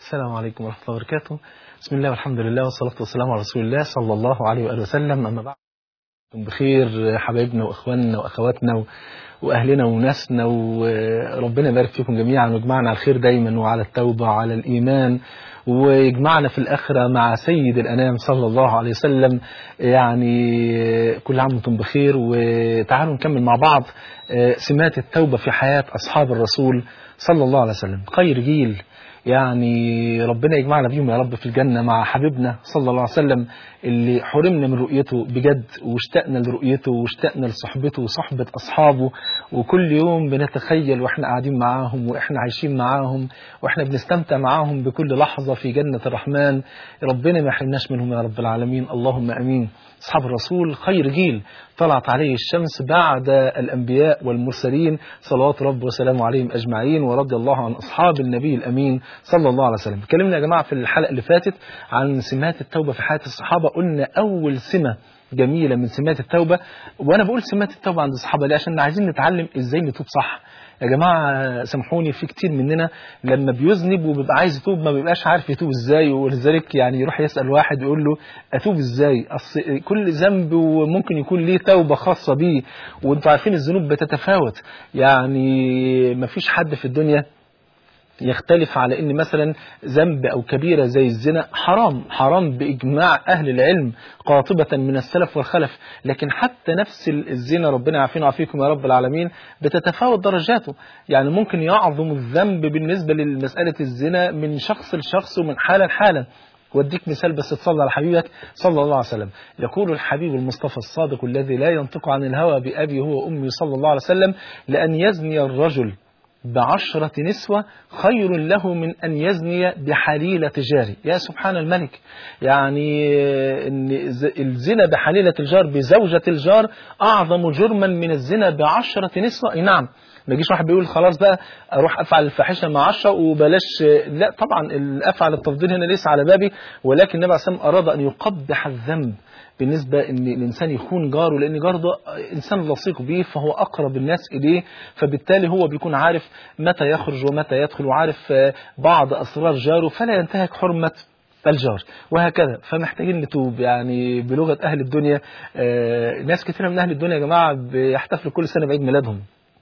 السلام عليكم ورحمة الله وبركاته بسم الله والحمد لله والصلاة والسلام على رسول الله صلى الله عليه وآله وسلم أما بعد بخير حبايبنا وإخواننا وأخواتنا و... وأهلنا وناسنا وربنا يبارك فيكم جميعا ويجمعنا على الخير دايما وعلى التوبة وعلى الإيمان ويجمعنا في الآخرة مع سيد الأنام صلى الله عليه وسلم يعني كل عام وانتم بخير وتعالوا نكمل مع بعض سمات التوبة في حياة أصحاب الرسول صلى الله عليه وسلم خير جيل يعني ربنا يجمعنا بيهم يا رب في الجنة مع حبيبنا صلى الله عليه وسلم اللي حرمنا من رؤيته بجد واشتقنا لرؤيته واشتقنا لصحبته وصحبة أصحابه وكل يوم بنتخيل وإحنا قاعدين معاهم وإحنا عايشين معاهم وإحنا بنستمتع معاهم بكل لحظة في جنة الرحمن ربنا ما يحرمناش منهم يا رب العالمين اللهم أمين أصحاب الرسول خير جيل طلعت عليه الشمس بعد الأنبياء والمرسلين صلوات رب وسلامه عليهم أجمعين ورضي الله عن أصحاب النبي الأمين صلى الله عليه وسلم اتكلمنا يا جماعة في الحلقة اللي فاتت عن سمات التوبة في حياة الصحابة قلنا أول سمة جميلة من سمات التوبة وأنا بقول سمات التوبة عند الصحابة ليه عشان عايزين نتعلم إزاي نتوب صح يا جماعة سامحوني في كتير مننا لما بيذنب وبيبقى عايز يتوب ما بيبقاش عارف يتوب ازاي ولذلك يعني يروح يسأل واحد يقول له اتوب ازاي اصل كل ذنب وممكن يكون ليه توبة خاصة بيه وانتوا عارفين الذنوب بتتفاوت يعني ما فيش حد في الدنيا يختلف على ان مثلا ذنب او كبيره زي الزنا حرام حرام باجماع اهل العلم قاطبه من السلف والخلف لكن حتى نفس الزنا ربنا يعافينا ويعافيكم يا رب العالمين بتتفاوت درجاته يعني ممكن يعظم الذنب بالنسبه لمساله الزنا من شخص لشخص ومن حاله لحاله واديك مثال بس تصلى على حبيبك صلى الله عليه وسلم يقول الحبيب المصطفى الصادق الذي لا ينطق عن الهوى بأبي هو أمي صلى الله عليه وسلم لأن يزني الرجل بعشرة نسوة خير له من أن يزني بحليلة جاري يا سبحان الملك يعني إن الزنا بحليلة الجار بزوجة الجار أعظم جرما من الزنا بعشرة نسوة نعم ما يجيش واحد بيقول خلاص بقى اروح افعل الفاحشه مع عشرة وبلاش لا طبعا افعل التفضيل هنا ليس على بابي ولكن النبي عليه الصلاه والسلام اراد ان يقبح الذنب بالنسبة ان الانسان يخون جاره لان جاره ده انسان لصيق به فهو اقرب الناس اليه فبالتالي هو بيكون عارف متى يخرج ومتى يدخل وعارف بعض اسرار جاره فلا ينتهك حرمة الجار وهكذا فمحتاجين نتوب يعني بلغة اهل الدنيا ناس كثيرة من اهل الدنيا يا جماعة بيحتفلوا كل سنة بعيد ميلادهم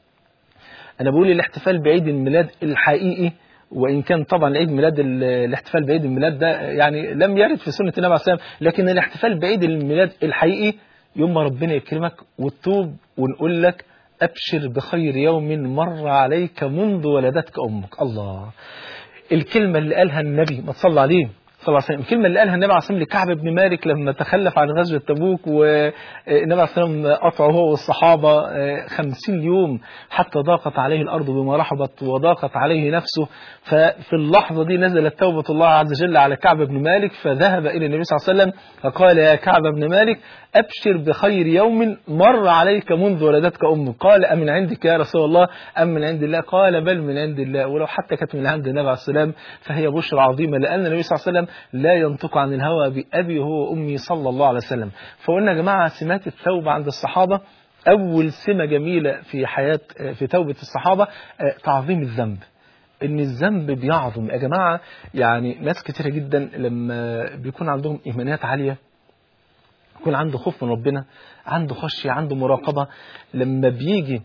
انا بقول الاحتفال بعيد الميلاد الحقيقي وإن كان طبعا عيد ميلاد الاحتفال بعيد الميلاد ده يعني لم يرد في سنة النبي عليه الصلاة والسلام لكن الاحتفال بعيد الميلاد الحقيقي يوم ما ربنا يكرمك وتتوب ونقول لك أبشر بخير يوم مر عليك منذ ولدتك أمك الله الكلمة اللي قالها النبي ما تصلى عليه صلى الله عليه وسلم الكلمة اللي قالها النبي عليه الصلاة والسلام لكعب بن مالك لما تخلف عن غزوة تبوك والنبي عليه الصلاة والسلام قطعه هو والصحابة خمسين يوم حتى ضاقت عليه الأرض بما رحبت وضاقت عليه نفسه ففي اللحظة دي نزلت توبة الله عز وجل على كعب بن مالك فذهب إلى النبي صلى الله عليه وسلم فقال يا كعب بن مالك أبشر بخير يوم مر عليك منذ ولدتك أمك قال أمن عندك يا رسول الله أم من عند الله قال بل من عند الله ولو حتى كانت من عند النبي عليه السلام فهي بشرى عظيمة لأن النبي صلى الله عليه وسلم لا ينطق عن الهوى بأبي هو أمي صلى الله عليه وسلم فقلنا يا جماعة سمات التوبة عند الصحابة أول سمة جميلة في حياة في توبة الصحابة تعظيم الذنب ان الذنب بيعظم يا جماعة يعني ناس كتيرة جدا لما بيكون عندهم إيمانيات عالية يكون عنده خوف من ربنا عنده خشية عنده مراقبة لما بيجي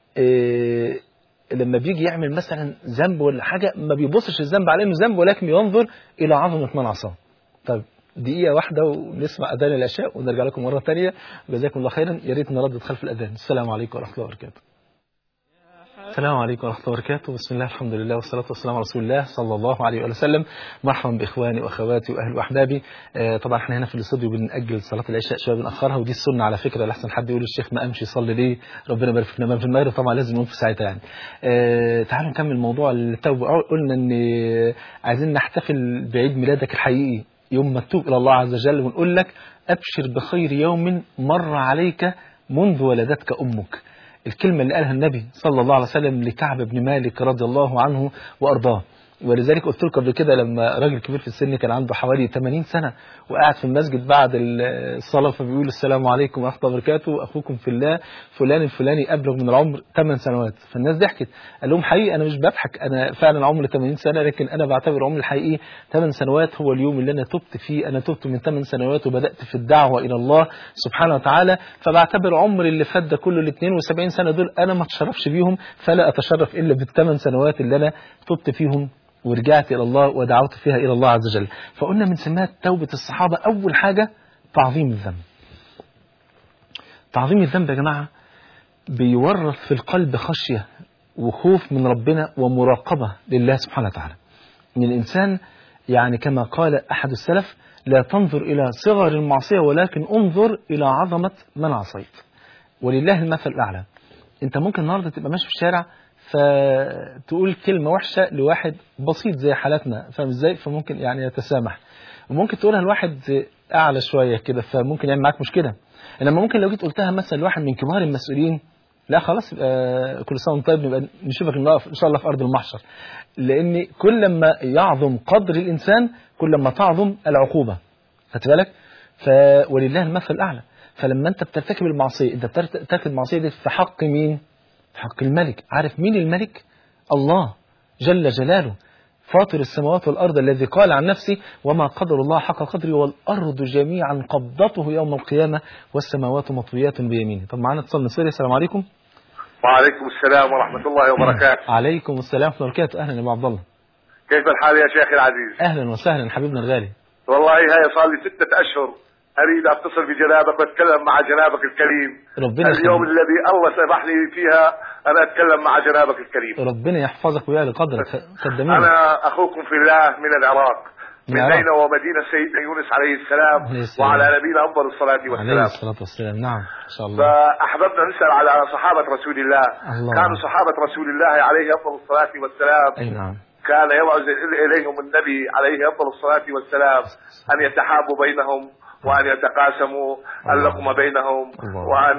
إيه لما بيجي يعمل مثلا ذنب ولا حاجة ما بيبصش الذنب عليه انه ذنب ولكن ينظر إلى عظمة من عصاه طيب دقيقة واحدة ونسمع أذان العشاء ونرجع لكم مرة ثانية جزاكم الله خيرا يا ريت نردد خلف الأذان السلام عليكم ورحمة الله وبركاته السلام عليكم ورحمة الله وبركاته بسم الله الحمد لله والصلاة والسلام على رسول الله صلى الله عليه وآله وسلم مرحبا بإخواني وأخواتي وأهل وأحبابي آه طبعا احنا هنا في الاستوديو بنأجل صلاة العشاء شوية بنأخرها ودي السنة على فكرة لحسن حد يقول الشيخ ما أمشي يصلي ليه ربنا يبارك فينا ما في المغرب طبعا لازم نقوم في ساعتها يعني آه تعالوا نكمل موضوع التوبة قلنا إن عايزين نحتفل بعيد ميلادك الحقيقي يوم ما تتوب إلى الله عز وجل ونقول لك أبشر بخير يوم مر عليك منذ ولدتك أمك الكلمة اللي قالها النبي صلى الله عليه وسلم لكعب بن مالك رضي الله عنه وأرضاه ولذلك قلت لكم قبل كده لما راجل كبير في السن كان عنده حوالي 80 سنة وقاعد في المسجد بعد الصلاة فبيقول السلام عليكم ورحمة الله وبركاته أخوكم في الله فلان الفلاني أبلغ من العمر 8 سنوات فالناس ضحكت قال لهم حقيقي أنا مش بضحك أنا فعلا عمري 80 سنة لكن أنا بعتبر عمري الحقيقي 8 سنوات هو اليوم اللي أنا تبت فيه أنا تبت من 8 سنوات وبدأت في الدعوة إلى الله سبحانه وتعالى فبعتبر عمري اللي فات ده كله ال 72 سنة دول أنا ما اتشرفش بيهم فلا أتشرف إلا بالثمان سنوات اللي أنا تبت فيهم ورجعت إلى الله ودعوت فيها إلى الله عز وجل فقلنا من سمات توبة الصحابة أول حاجة تعظيم الذنب تعظيم الذنب يا جماعة بيورث في القلب خشية وخوف من ربنا ومراقبة لله سبحانه وتعالى من الإنسان يعني كما قال أحد السلف لا تنظر إلى صغر المعصية ولكن انظر إلى عظمة من عصيت ولله المثل الأعلى أنت ممكن النهاردة تبقى ماشي في الشارع فتقول كلمة وحشة لواحد بسيط زي حالتنا فاهم ازاي فممكن يعني يتسامح وممكن تقولها لواحد أعلى شوية كده فممكن يعمل معاك مشكلة إنما ممكن لو جيت قلتها مثلا لواحد من كبار المسؤولين لا خلاص يبقى كل سنه وانت طيب نبقى نشوفك ان شاء الله في ارض المحشر لان كل ما يعظم قدر الانسان كل ما تعظم العقوبه خدت بالك ف ولله المثل الاعلى فلما انت بترتكب المعصيه انت بترتكب المعصيه دي في حق مين في حق الملك عارف مين الملك الله جل جلاله فاطر السماوات والأرض الذي قال عن نفسه وما قدر الله حق قدره والأرض جميعا قبضته يوم القيامة والسماوات مطويات بيمينه طب معانا اتصال من سوريا السلام عليكم وعليكم السلام ورحمة الله وبركاته عليكم السلام ورحمة الله وبركاته أهلا يا أبو عبد الله كيف الحال يا شيخ العزيز أهلا وسهلا حبيبنا الغالي والله هاي صار لي ستة أشهر أريد أتصل بجنابك وأتكلم مع جنابك الكريم ربنا اليوم يخليك. الذي الله سمح لي فيها أن أتكلم مع جنابك الكريم ربنا يحفظك ويعلي قدرك قدمينا أنا أخوكم في الله من العراق من العراق. بين ومدينة سيدنا يونس عليه السلام عليه السلام. وعلى نبينا أفضل الصلاة عليه والسلام الصلاة والسلام نعم إن شاء الله فأحببنا نسأل على صحابة رسول الله الله. كانوا صحابة رسول الله عليه أفضل الصلاة والسلام أي نعم كان يبعث إليهم النبي عليه أفضل الصلاة والسلام أن يتحابوا بينهم وأن يتقاسموا اللقمة بينهم الله. وأن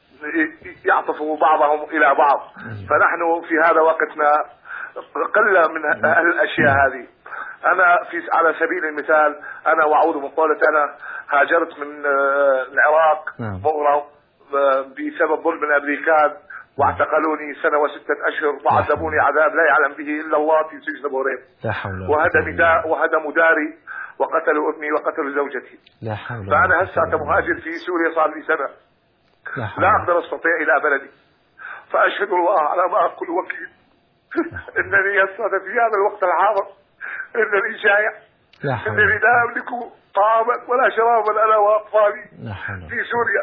يعطفوا بعضهم إلى بعض فنحن في هذا وقتنا قل من ه- الأشياء هذه أنا في على سبيل المثال أنا وأعود من قولة أنا هاجرت من آه، العراق نعم. مغرب آه، بسبب ظلم الأمريكان واعتقلوني سنة وستة أشهر وعذبوني عذاب لا يعلم به إلا الله في سجن بوريم لا حول ولا قوة وهدم إلا دا وهدموا داري وقتلوا ابني وقتلوا زوجتي لا حول ولا فأنا قوة هسه إلا بالله. مهاجر في سوريا صار لي سنة لا حول لا ولا أقدر أستطيع إلى بلدي فأشهد الله على ما أقول وكيل إنني هسه في هذا الوقت الحاضر إنني جائع لا حول إنني لا أملك طعاما ولا شرابا أنا وأطفالي لا حول ولا في سوريا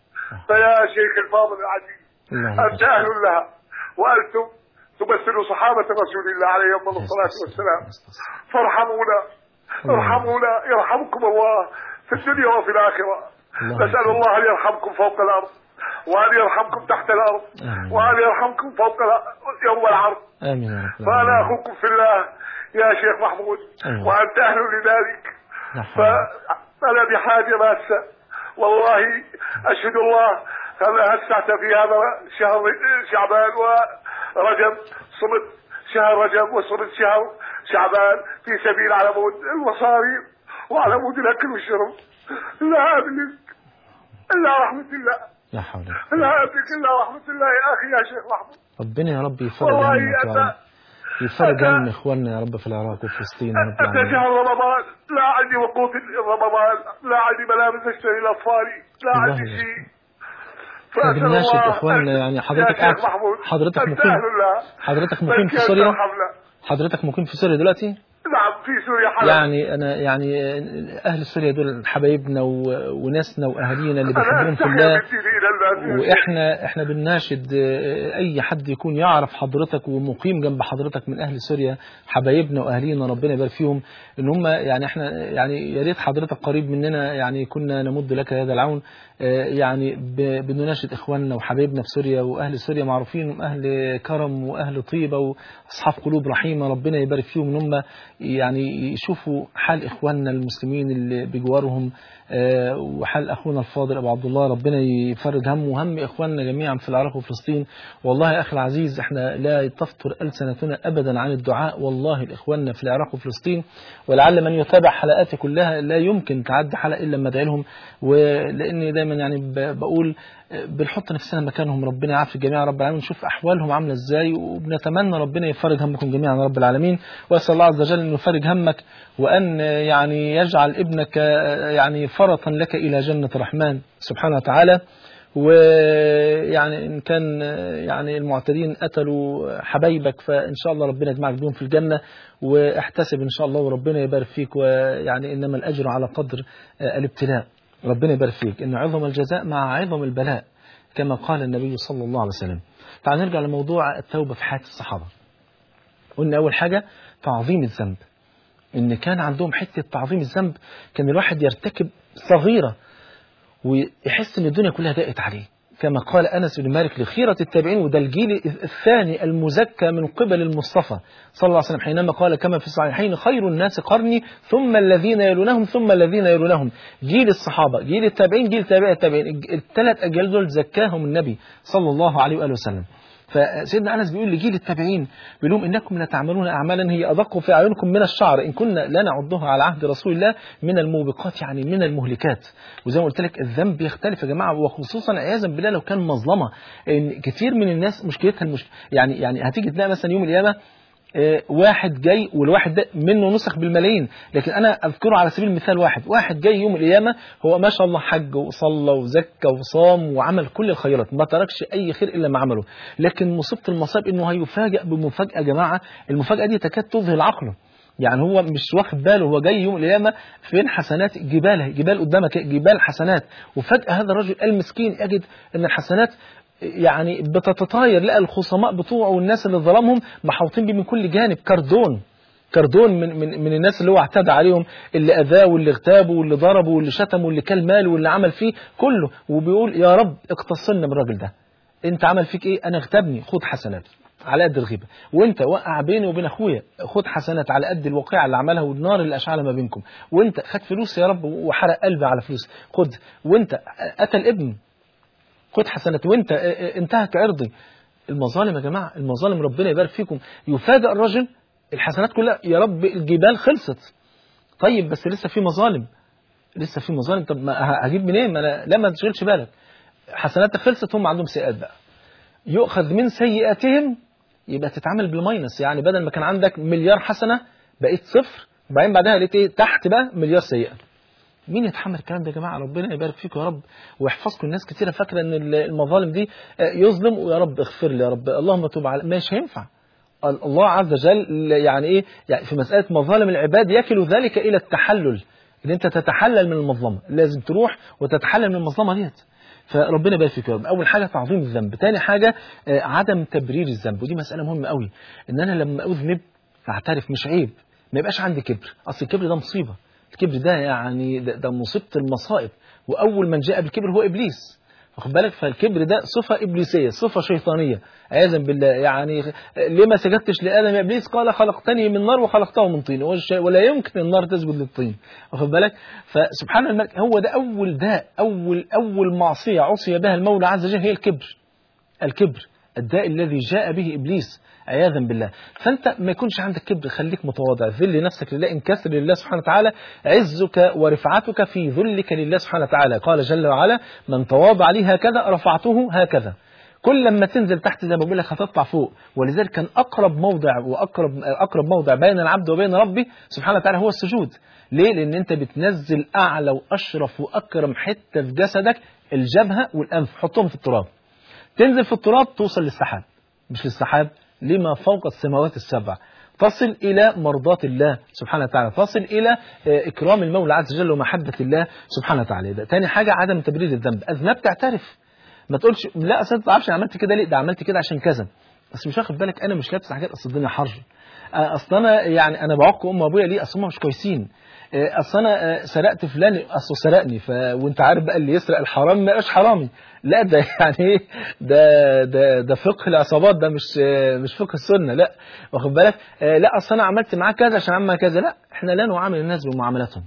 فيا شيخ الفاضل العزيز الله أنت أهل لها وأنتم تمثلوا صحابة رسول الله عليه أفضل الصلاة والسلام فارحمونا الله. ارحمونا يرحمكم الله في الدنيا وفي الآخرة الله نسأل يرحمك. الله أن يرحمكم فوق الأرض وأن يرحمكم تحت الأرض آمين. وأن يرحمكم فوق الأرض يوم العرض آمين يا رب فأنا العالمين. أخوكم في الله يا شيخ محمود أيوة. وأنت أهل لذلك لا حول ولا قوة. فأنا بحاجة ماسة والله أشهد الله أنا هسه في هذا شهر شعبان ورجب صمت شهر رجب وصمت شهر شعبان في سبيل على مود المصاريف وعلى مود الأكل والشرب لا أملك إلا رحمة الله لا حول ولا قوة. لا أملك إلا رحمة الله يا أخي يا شيخ محمود ربنا يا رب يفرج والله عنك يا أنت رب يفرج أنا- عن اخواننا يا رب في العراق وفلسطين يا رب أنت العالمين شهر رمضان لا عندي وقوت رمضان لا عندي ملابس اشتري لاطفالي لا الله عندي يرزقك. شيء احنا فأسأل بنناشد الله اخواننا أن- يعني حضرتك يا قاعد شيخ محمود حضرتك أنت مقيم أهل الله حضرتك مقيم في بس سوريا ترحمنا. حضرتك مقيم في سوريا دلوقتي نعم في سوريا حلب يعني انا يعني اهل سوريا دول حبايبنا و- وناسنا واهالينا اللي أنا بنحبهم في أستحي الله من ديني إلى الناس يا شيخ. واحنا احنا بنناشد آه، اي حد يكون يعرف حضرتك ومقيم جنب حضرتك من اهل سوريا حبايبنا واهالينا ربنا يبارك فيهم ان هم يعني احنا يعني يا ريت حضرتك قريب مننا يعني كنا نمد لك هذا العون آه، يعني ب- بنناشد اخواننا وحبايبنا في سوريا واهل سوريا معروفين هم اهل كرم واهل طيبه واصحاب قلوب رحيمه ربنا يبارك فيهم ان هم يعني يشوفوا حال إخواننا المسلمين اللي بجوارهم آه، وحال أخونا الفاضل أبو عبد الله ربنا يفرج همه وهم إخواننا جميعا في العراق وفلسطين والله يا أخي العزيز إحنا لا تفطر ألسنتنا أبدا عن الدعاء والله لإخواننا في العراق وفلسطين ولعل من يتابع حلقاتي كلها لا يمكن تعدي حلقة إلا لما أدعي لهم ولأني دايما يعني ب- بقول بنحط نفسنا مكانهم ربنا يعافي الجميع رب العالمين نشوف احوالهم عامله ازاي وبنتمنى ربنا يفرج همكم جميعا يا رب العالمين واسال الله عز وجل انه يفرج همك وان يعني يجعل ابنك يعني فرطا لك الى جنه الرحمن سبحانه وتعالى ويعني ان كان يعني المعتدين قتلوا حبايبك فان شاء الله ربنا يجمعك بهم في الجنه واحتسب ان شاء الله وربنا يبارك فيك ويعني انما الاجر على قدر الابتلاء ربنا يبارك فيك ان عظم الجزاء مع عظم البلاء كما قال النبي صلى الله عليه وسلم تعال نرجع لموضوع التوبه في حياه الصحابه قلنا اول حاجه تعظيم الذنب ان كان عندهم حته تعظيم الذنب كان الواحد يرتكب صغيره ويحس ان الدنيا كلها ضاقت عليه كما قال انس بن مالك لخيره التابعين وده الجيل الثاني المزكى من قبل المصطفى صلى الله عليه وسلم حينما قال كما في الصحيحين خير الناس قرني ثم الذين يلونهم ثم الذين يلونهم جيل الصحابه جيل التابعين جيل تابع التابعين الثلاث اجيال دول زكاهم النبي صلى الله عليه واله وسلم فسيدنا انس بيقول لجيل التابعين بيقول لهم انكم لتعملون اعمالا هي ادق في اعينكم من الشعر ان كنا لا نعدها على عهد رسول الله من الموبقات يعني من المهلكات وزي ما قلت لك الذنب يختلف يا جماعه وخصوصا عياذا بالله لو كان مظلمه ان كتير من الناس مشكلتها المش... يعني يعني هتيجي تلاقي مثلا يوم القيامه آه، واحد جاي والواحد ده منه نسخ بالملايين لكن انا اذكره على سبيل المثال واحد واحد جاي يوم القيامه هو ما شاء الله حج وصلى وزكى وصام وعمل كل الخيرات ما تركش اي خير الا ما عمله لكن مصيبه المصائب انه هيفاجئ بمفاجاه يا جماعه المفاجاه دي تكاد تذهل عقله يعني هو مش واخد باله هو جاي يوم القيامه فين حسنات جبال جبال قدامك جبال حسنات وفجاه هذا الرجل المسكين يجد ان الحسنات يعني بتتطاير لقى الخصماء بتوعه والناس اللي ظلمهم محوطين بيه من كل جانب كردون كردون من, من, من الناس اللي هو اعتدى عليهم اللي اذاه واللي اغتابه واللي ضربه واللي شتمه واللي كل ماله واللي عمل فيه كله وبيقول يا رب اقتصلنا من الراجل ده انت عمل فيك ايه انا اغتابني خد حسنات على قد الغيبه وانت وقع بيني وبين اخويا خد حسنات على قد الوقيعه اللي عملها والنار اللي اشعلها ما بينكم وانت خد فلوس يا رب وحرق قلبي على فلوس خد وانت قتل ابن خد حسنات وانت انتهك عرضي المظالم يا جماعه المظالم ربنا يبارك فيكم يفاجئ الرجل الحسنات كلها يا رب الجبال خلصت طيب بس لسه في مظالم لسه في مظالم طب ما هجيب منين ما انا لا ما تشغلش بالك حسناتك خلصت هم عندهم سيئات بقى يؤخذ من سيئاتهم يبقى تتعامل بالماينس يعني بدل ما كان عندك مليار حسنه بقيت صفر وبعدين بعدها لقيت ايه تحت بقى مليار سيئه مين يتحمل الكلام ده يا جماعه ربنا يبارك فيكم يا رب ويحفظكم الناس كتيره فاكره ان المظالم دي يظلم ويا رب اغفر لي يا رب اللهم تب على مش هينفع الله عز وجل يعني ايه يعني في مساله مظالم العباد يكل ذلك الى التحلل ان انت تتحلل من المظلمه لازم تروح وتتحلل من المظلمه ديت فربنا يبارك فيك يا رب اول حاجه تعظيم الذنب تاني حاجه عدم تبرير الذنب ودي مساله مهمه قوي ان انا لما اذنب اعترف مش عيب ما يبقاش عندي كبر اصل الكبر ده مصيبه الكبر ده يعني ده, ده مصيبه المصائب واول من جاء بالكبر هو ابليس واخد بالك فالكبر ده صفه ابليسيه صفه شيطانيه عياذا بالله يعني ليه ما سجدتش لادم يا ابليس قال خلقتني من نار وخلقته من طين ولا يمكن النار تسجد للطين واخد بالك فسبحان الملك هو ده اول داء اول اول معصيه عصي بها المولى عز وجل هي الكبر الكبر الداء الذي جاء به ابليس عياذا بالله فانت ما يكونش عندك كبر خليك متواضع ذل نفسك لله انكسر لله سبحانه وتعالى عزك ورفعتك في ذلك لله سبحانه وتعالى قال جل وعلا من تواضع لي هكذا رفعته هكذا كل لما تنزل تحت زي ما بقول لك هتطلع فوق ولذلك كان اقرب موضع واقرب اقرب موضع بين العبد وبين ربه سبحانه وتعالى هو السجود ليه لان انت بتنزل اعلى واشرف واكرم حته في جسدك الجبهه والانف حطهم في التراب تنزل في التراب توصل للسحاب مش للسحاب لما فوق السماوات السبع تصل إلى مرضاة الله سبحانه وتعالى تصل إلى إكرام المولى عز وجل ومحبة الله سبحانه وتعالى ده تاني حاجة عدم تبرير الذنب أذنبت تعترف ما تقولش لا أصل أنت عارفش عملت كده ليه ده عملت كده عشان كذا بس مش واخد بالك أنا مش لابس حاجات أصل الدنيا حر آه، اصل انا يعني انا بعق ام وابويا ليه اصل هم مش كويسين آه، اصل انا آه، سرقت فلان اصله سرقني ف... وانت عارف بقى اللي يسرق الحرام ما يبقاش حرامي لا ده يعني ايه ده ده ده فقه العصابات ده مش آه، مش فقه السنه لا واخد بالك آه، لا اصل انا عملت معاه كذا عشان عمل كذا لا احنا لا نعامل الناس بمعاملاتهم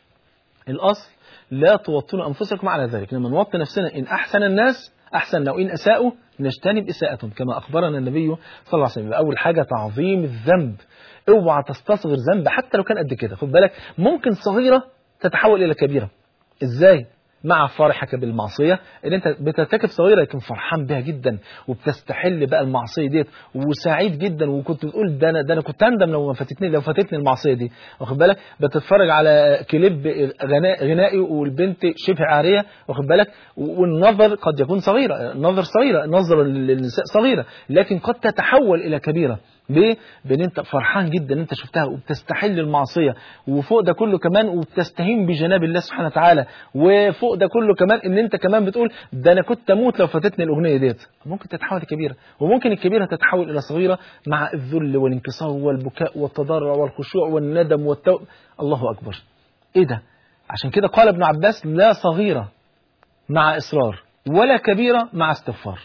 الأصل لا توطنوا أنفسكم على ذلك لما نوطن نفسنا إن أحسن الناس أحسن لو إن أساءوا نجتنب إساءتهم كما أخبرنا النبي صلى الله عليه وسلم أول حاجة تعظيم الذنب اوعى تستصغر ذنب حتى لو كان قد كده خد بالك ممكن صغيرة تتحول إلى كبيرة إزاي مع فرحك بالمعصية ان انت بترتكب صغيرة لكن فرحان بها جدا وبتستحل بقى المعصية ديت وسعيد جدا وكنت بتقول ده انا ده انا كنت اندم لو ما فاتتني لو فاتتني المعصية دي واخد بالك بتتفرج على كليب غناء غنائي والبنت شبه عارية واخد بالك والنظر قد يكون صغيرة النظر صغيرة نظر للنساء صغيرة لكن قد تتحول الى كبيرة ليه؟ بان انت فرحان جدا ان انت شفتها وبتستحل المعصيه وفوق ده كله كمان وبتستهين بجناب الله سبحانه وتعالى وفوق ده كله كمان ان انت كمان بتقول ده انا كنت اموت لو فاتتني الاغنيه ديت ممكن تتحول لكبيره وممكن الكبيره تتحول الى صغيره مع الذل والانكسار والبكاء والتضرع والخشوع والندم والتوبه الله اكبر ايه ده عشان كده قال ابن عباس لا صغيره مع اصرار ولا كبيره مع استغفار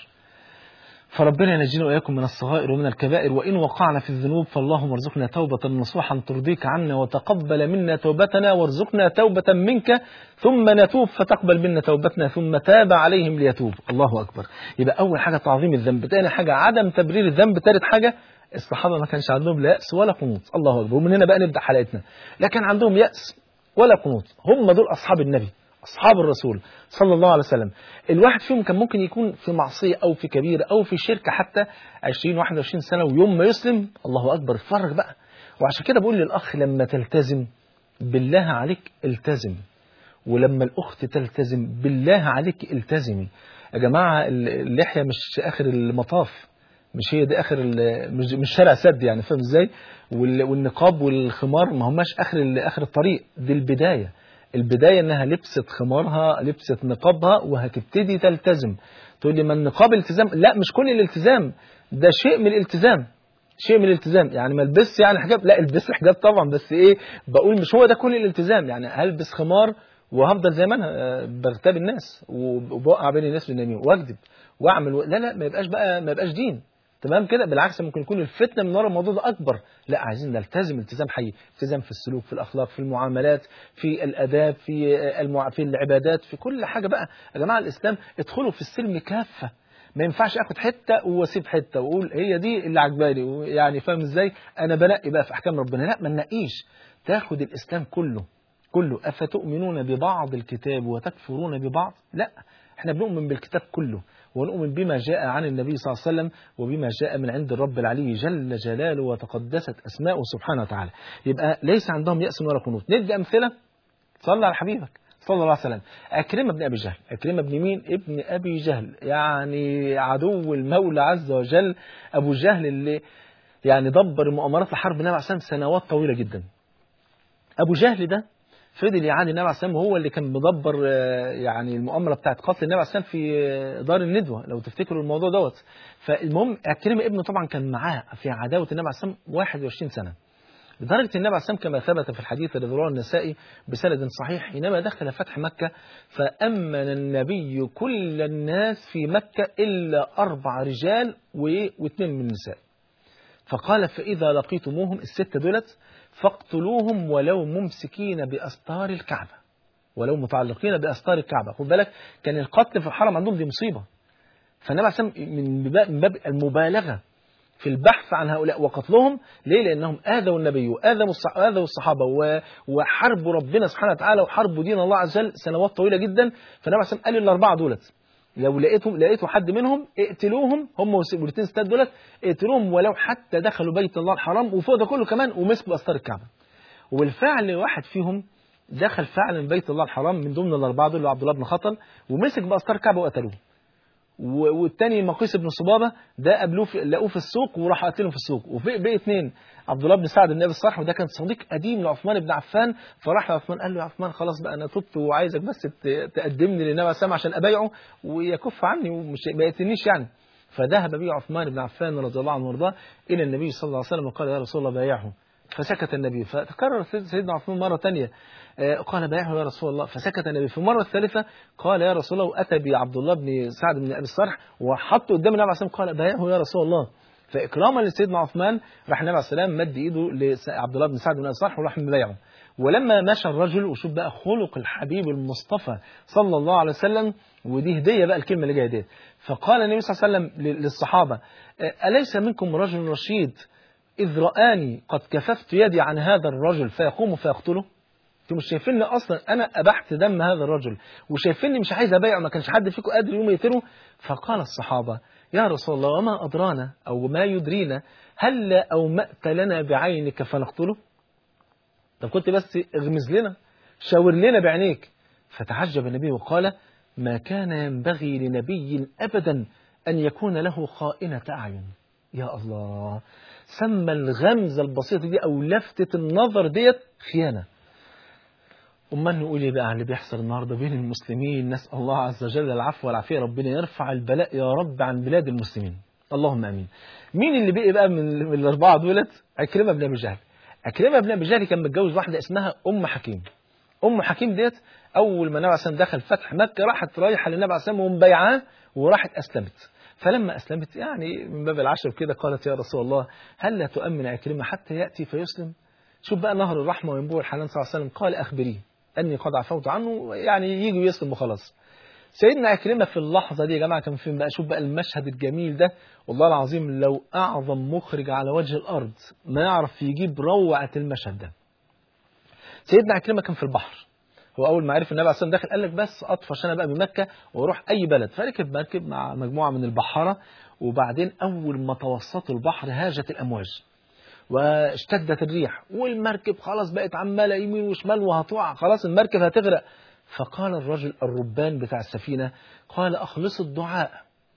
فربنا ينجينا وإياكم من الصغائر ومن الكبائر وإن وقعنا في الذنوب فاللهم ارزقنا توبة نصوحا ترضيك عنا وتقبل منا توبتنا وارزقنا توبة منك ثم نتوب فتقبل منا توبتنا ثم تاب عليهم ليتوب الله أكبر يبقى أول حاجة تعظيم الذنب ثاني حاجة عدم تبرير الذنب ثالث حاجة الصحابة ما كانش عندهم لا يأس ولا قنوط الله أكبر ومن هنا بقى نبدأ حلقتنا لا كان عندهم يأس ولا قنوط هم دول أصحاب النبي أصحاب الرسول صلى الله عليه وسلم الواحد فيهم كان ممكن يكون في معصية أو في كبيرة أو في شركة حتى 20 21 سنة ويوم ما يسلم الله أكبر اتفرج بقى وعشان كده بقول للأخ لما تلتزم بالله عليك التزم ولما الأخت تلتزم بالله عليك التزمي يا جماعة اللحية مش آخر المطاف مش هي دي اخر مش, مش شارع سد يعني فاهم ازاي والنقاب والخمار ما هماش اخر اخر الطريق دي البدايه البداية انها لبست خمارها لبست نقابها وهتبتدي تلتزم تقول لي ما النقاب التزام لا مش كل الالتزام ده شيء من الالتزام شيء من الالتزام يعني ما البس يعني حجاب لا البس حجاب طبعا بس ايه بقول مش هو ده كل الالتزام يعني هلبس خمار وهفضل زي ما انا بغتاب الناس وبوقع بين الناس بالنميم واكذب واعمل و... لا لا ما يبقاش بقى ما يبقاش دين تمام كده بالعكس ممكن يكون الفتنه من ورا الموضوع ده اكبر لا عايزين نلتزم التزام حي التزام في السلوك في الاخلاق في المعاملات في الاداب في المع... في العبادات في كل حاجه بقى يا جماعه الاسلام ادخلوا في السلم كافه ما ينفعش اخد حته واسيب حته واقول هي دي اللي عجباني يعني فاهم ازاي انا بنقي بقى في احكام ربنا لا ما ننقيش تاخد الاسلام كله كله افتؤمنون ببعض الكتاب وتكفرون ببعض لا احنا بنؤمن بالكتاب كله ونؤمن بما جاء عن النبي صلى الله عليه وسلم وبما جاء من عند الرب العلي جل جلاله وتقدست أسماؤه سبحانه وتعالى يبقى ليس عندهم يأس ولا قنوط ندي أمثلة صلى على حبيبك صلى الله عليه وسلم أكرمة بن أبي جهل أكرمة بن مين ابن أبي جهل يعني عدو المولى عز وجل أبو جهل اللي يعني دبر مؤامرات الحرب النبي عليه الصلاة والسلام سنوات طويلة جدا أبو جهل ده فضل يعاني النبي عليه السلام وهو اللي كان مدبر يعني المؤامره بتاعت قتل النبي عليه السلام في دار الندوه لو تفتكروا الموضوع دوت فالمهم عكرمه ابنه طبعا كان معاه في عداوه النبي عليه السلام 21 سنه لدرجه النبي عليه السلام كما ثبت في الحديث الذي رواه النسائي بسند صحيح حينما دخل فتح مكه فامن النبي كل الناس في مكه الا اربع رجال واثنين من النساء فقال فاذا لقيتموهم السته دولت فاقتلوهم ولو ممسكين بأستار الكعبة ولو متعلقين بأستار الكعبة خد بالك كان القتل في الحرم عندهم دي مصيبة فالنبي عليه من باب المبالغة في البحث عن هؤلاء وقتلهم ليه لأنهم آذوا النبي وآذوا الصحابة وحربوا ربنا سبحانه وتعالى وحربوا دين الله عز وجل سنوات طويلة جدا فالنبي عليه قال للأربعة دولت لو لقيتهم لقيتوا حد منهم اقتلوهم هم والاثنين ستات دولت اقتلوهم ولو حتى دخلوا بيت الله الحرام وفوق ده كله كمان ومسكوا استار الكعبه وبالفعل واحد فيهم دخل فعلا بيت الله الحرام من ضمن الاربعه دول عبد الله بن خطل ومسك باستار الكعبه وقتلوه والتاني مقيس بن صبابه ده قابلوه لقوه في السوق وراح قتلهم في السوق وبقي اثنين عبد الله بن سعد النبي الصالح وده كان صديق قديم لعثمان بن عفان فراح لعثمان قال له يا عثمان خلاص بقى انا تبت وعايزك بس تقدمني للنبي عليه السلام عشان ابايعه ويكف عني ومش ما يقتلنيش يعني فذهب به عثمان بن عفان رضي الله عنه وارضاه إلى النبي صلى الله عليه وسلم وقال يا رسول الله بايعه فسكت النبي فتكرر سيدنا عثمان مرة ثانية قال بايعه يا رسول الله فسكت النبي في المرة الثالثة قال يا رسول الله وأتى بعبد الله بن سعد بن أبي الصرح وحطه قدام النبي عليه الصلاة والسلام قال بايعه يا رسول الله فإكراما لسيدنا عثمان راح النبي عليه السلام مد إيده لعبد الله بن سعد بن أبي الصرح وراح مبايعه ولما مشى الرجل وشوف بقى خلق الحبيب المصطفى صلى الله عليه وسلم ودي هدية بقى الكلمة اللي جاية ديت فقال النبي صلى الله عليه وسلم للصحابة أليس منكم رجل رشيد إذ رآني قد كففت يدي عن هذا الرجل فيقوم فيقتله انتوا مش شايفيني اصلا انا ابحت دم هذا الرجل وشايفيني مش عايز ابايعه ما كانش حد فيكم قادر يوم يقتله فقال الصحابه يا رسول الله وما ادرانا او ما يدرينا هل اومأت لنا بعينك فنقتله طب كنت بس اغمز لنا شاور لنا بعينيك فتعجب النبي وقال ما كان ينبغي لنبي ابدا ان يكون له خائنه اعين يا الله سمى الغمزه البسيطه دي او لفته النظر ديت خيانه امال نقول ايه بقى على اللي بيحصل النهارده بين المسلمين نسال الله عز وجل العفو والعافيه ربنا يرفع البلاء يا رب عن بلاد المسلمين اللهم امين مين اللي بقي بقى من, من الاربعه دولت عكرمه بن ابي جهل عكرمه بن ابي جهل كان متجوز واحده اسمها ام حكيم ام حكيم ديت اول ما النبي عليه الصلاه دخل فتح مكه راحت رايحه للنبي عليه الصلاه ومبايعاه وراحت اسلمت فلما اسلمت يعني من باب العشر كده قالت يا رسول الله هل لا تؤمن عكرمه حتى ياتي فيسلم شوف بقى نهر الرحمه وينبوع الحنان صلى الله عليه وسلم قال اخبريه أني قد عفوت عنه يعني يجي ويسلم وخلاص سيدنا عكرمة في اللحظة دي يا جماعة كان فين بقى شوف بقى المشهد الجميل ده والله العظيم لو أعظم مخرج على وجه الأرض ما يعرف يجيب روعة المشهد ده سيدنا عكرمة كان في البحر هو أول ما عرف النبي عليه الصلاة والسلام دخل قال لك بس أطفش أنا بقى بمكة وأروح أي بلد فركب مركب مع مجموعة من البحارة وبعدين أول ما توسطوا البحر هاجت الأمواج واشتدت الريح والمركب خلاص بقت عماله يمين وشمال وهتقع خلاص المركب هتغرق فقال الرجل الربان بتاع السفينه قال اخلصوا الدعاء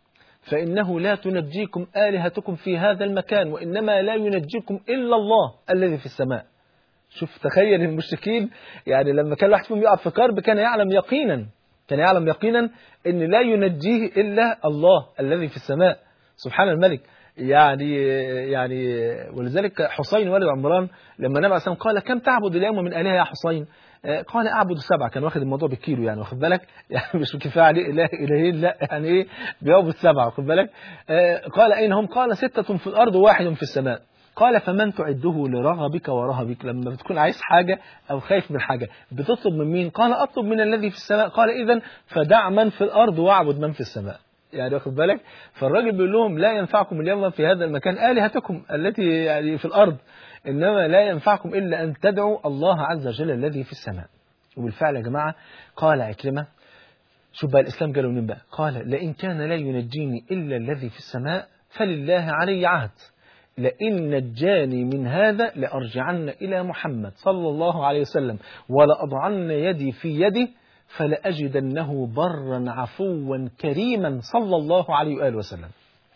فانه لا تنجيكم الهتكم في هذا المكان وانما لا ينجيكم الا الله الذي في السماء شوف تخيل المشركين يعني لما كان واحد فيهم يقع في كرب كان يعلم يقينا كان يعلم يقينا ان لا ينجيه الا الله الذي في السماء سبحان الملك يعني يعني ولذلك حسين والد عمران لما النبي عليه الصلاه قال كم تعبد اليوم من الهه يا حسين؟ قال اعبد سبعه كان واخد الموضوع بالكيلو يعني واخد بالك يعني مش كفايه عليه اله الهين لا يعني ايه بيعبد سبعه واخد بالك قال اين هم؟ قال سته في الارض وواحد في السماء قال فمن تعده لرغبك ورهبك لما بتكون عايز حاجة أو خايف من حاجة بتطلب من مين قال أطلب من الذي في السماء قال إذا فدع من في الأرض واعبد من في السماء يعني واخد بالك فالراجل بيقول لهم لا ينفعكم اليوم في هذا المكان آلهتكم التي يعني في الأرض إنما لا ينفعكم إلا أن تدعوا الله عز وجل الذي في السماء وبالفعل يا جماعة قال عكرمة شوف بقى الإسلام قالوا منين بقى قال لئن كان لا ينجيني إلا الذي في السماء فلله علي عهد لئن نجاني من هذا لأرجعن إلى محمد صلى الله عليه وسلم ولأضعن يدي في يده فلأجدنه برا عفوا كريما صلى الله عليه وآله وسلم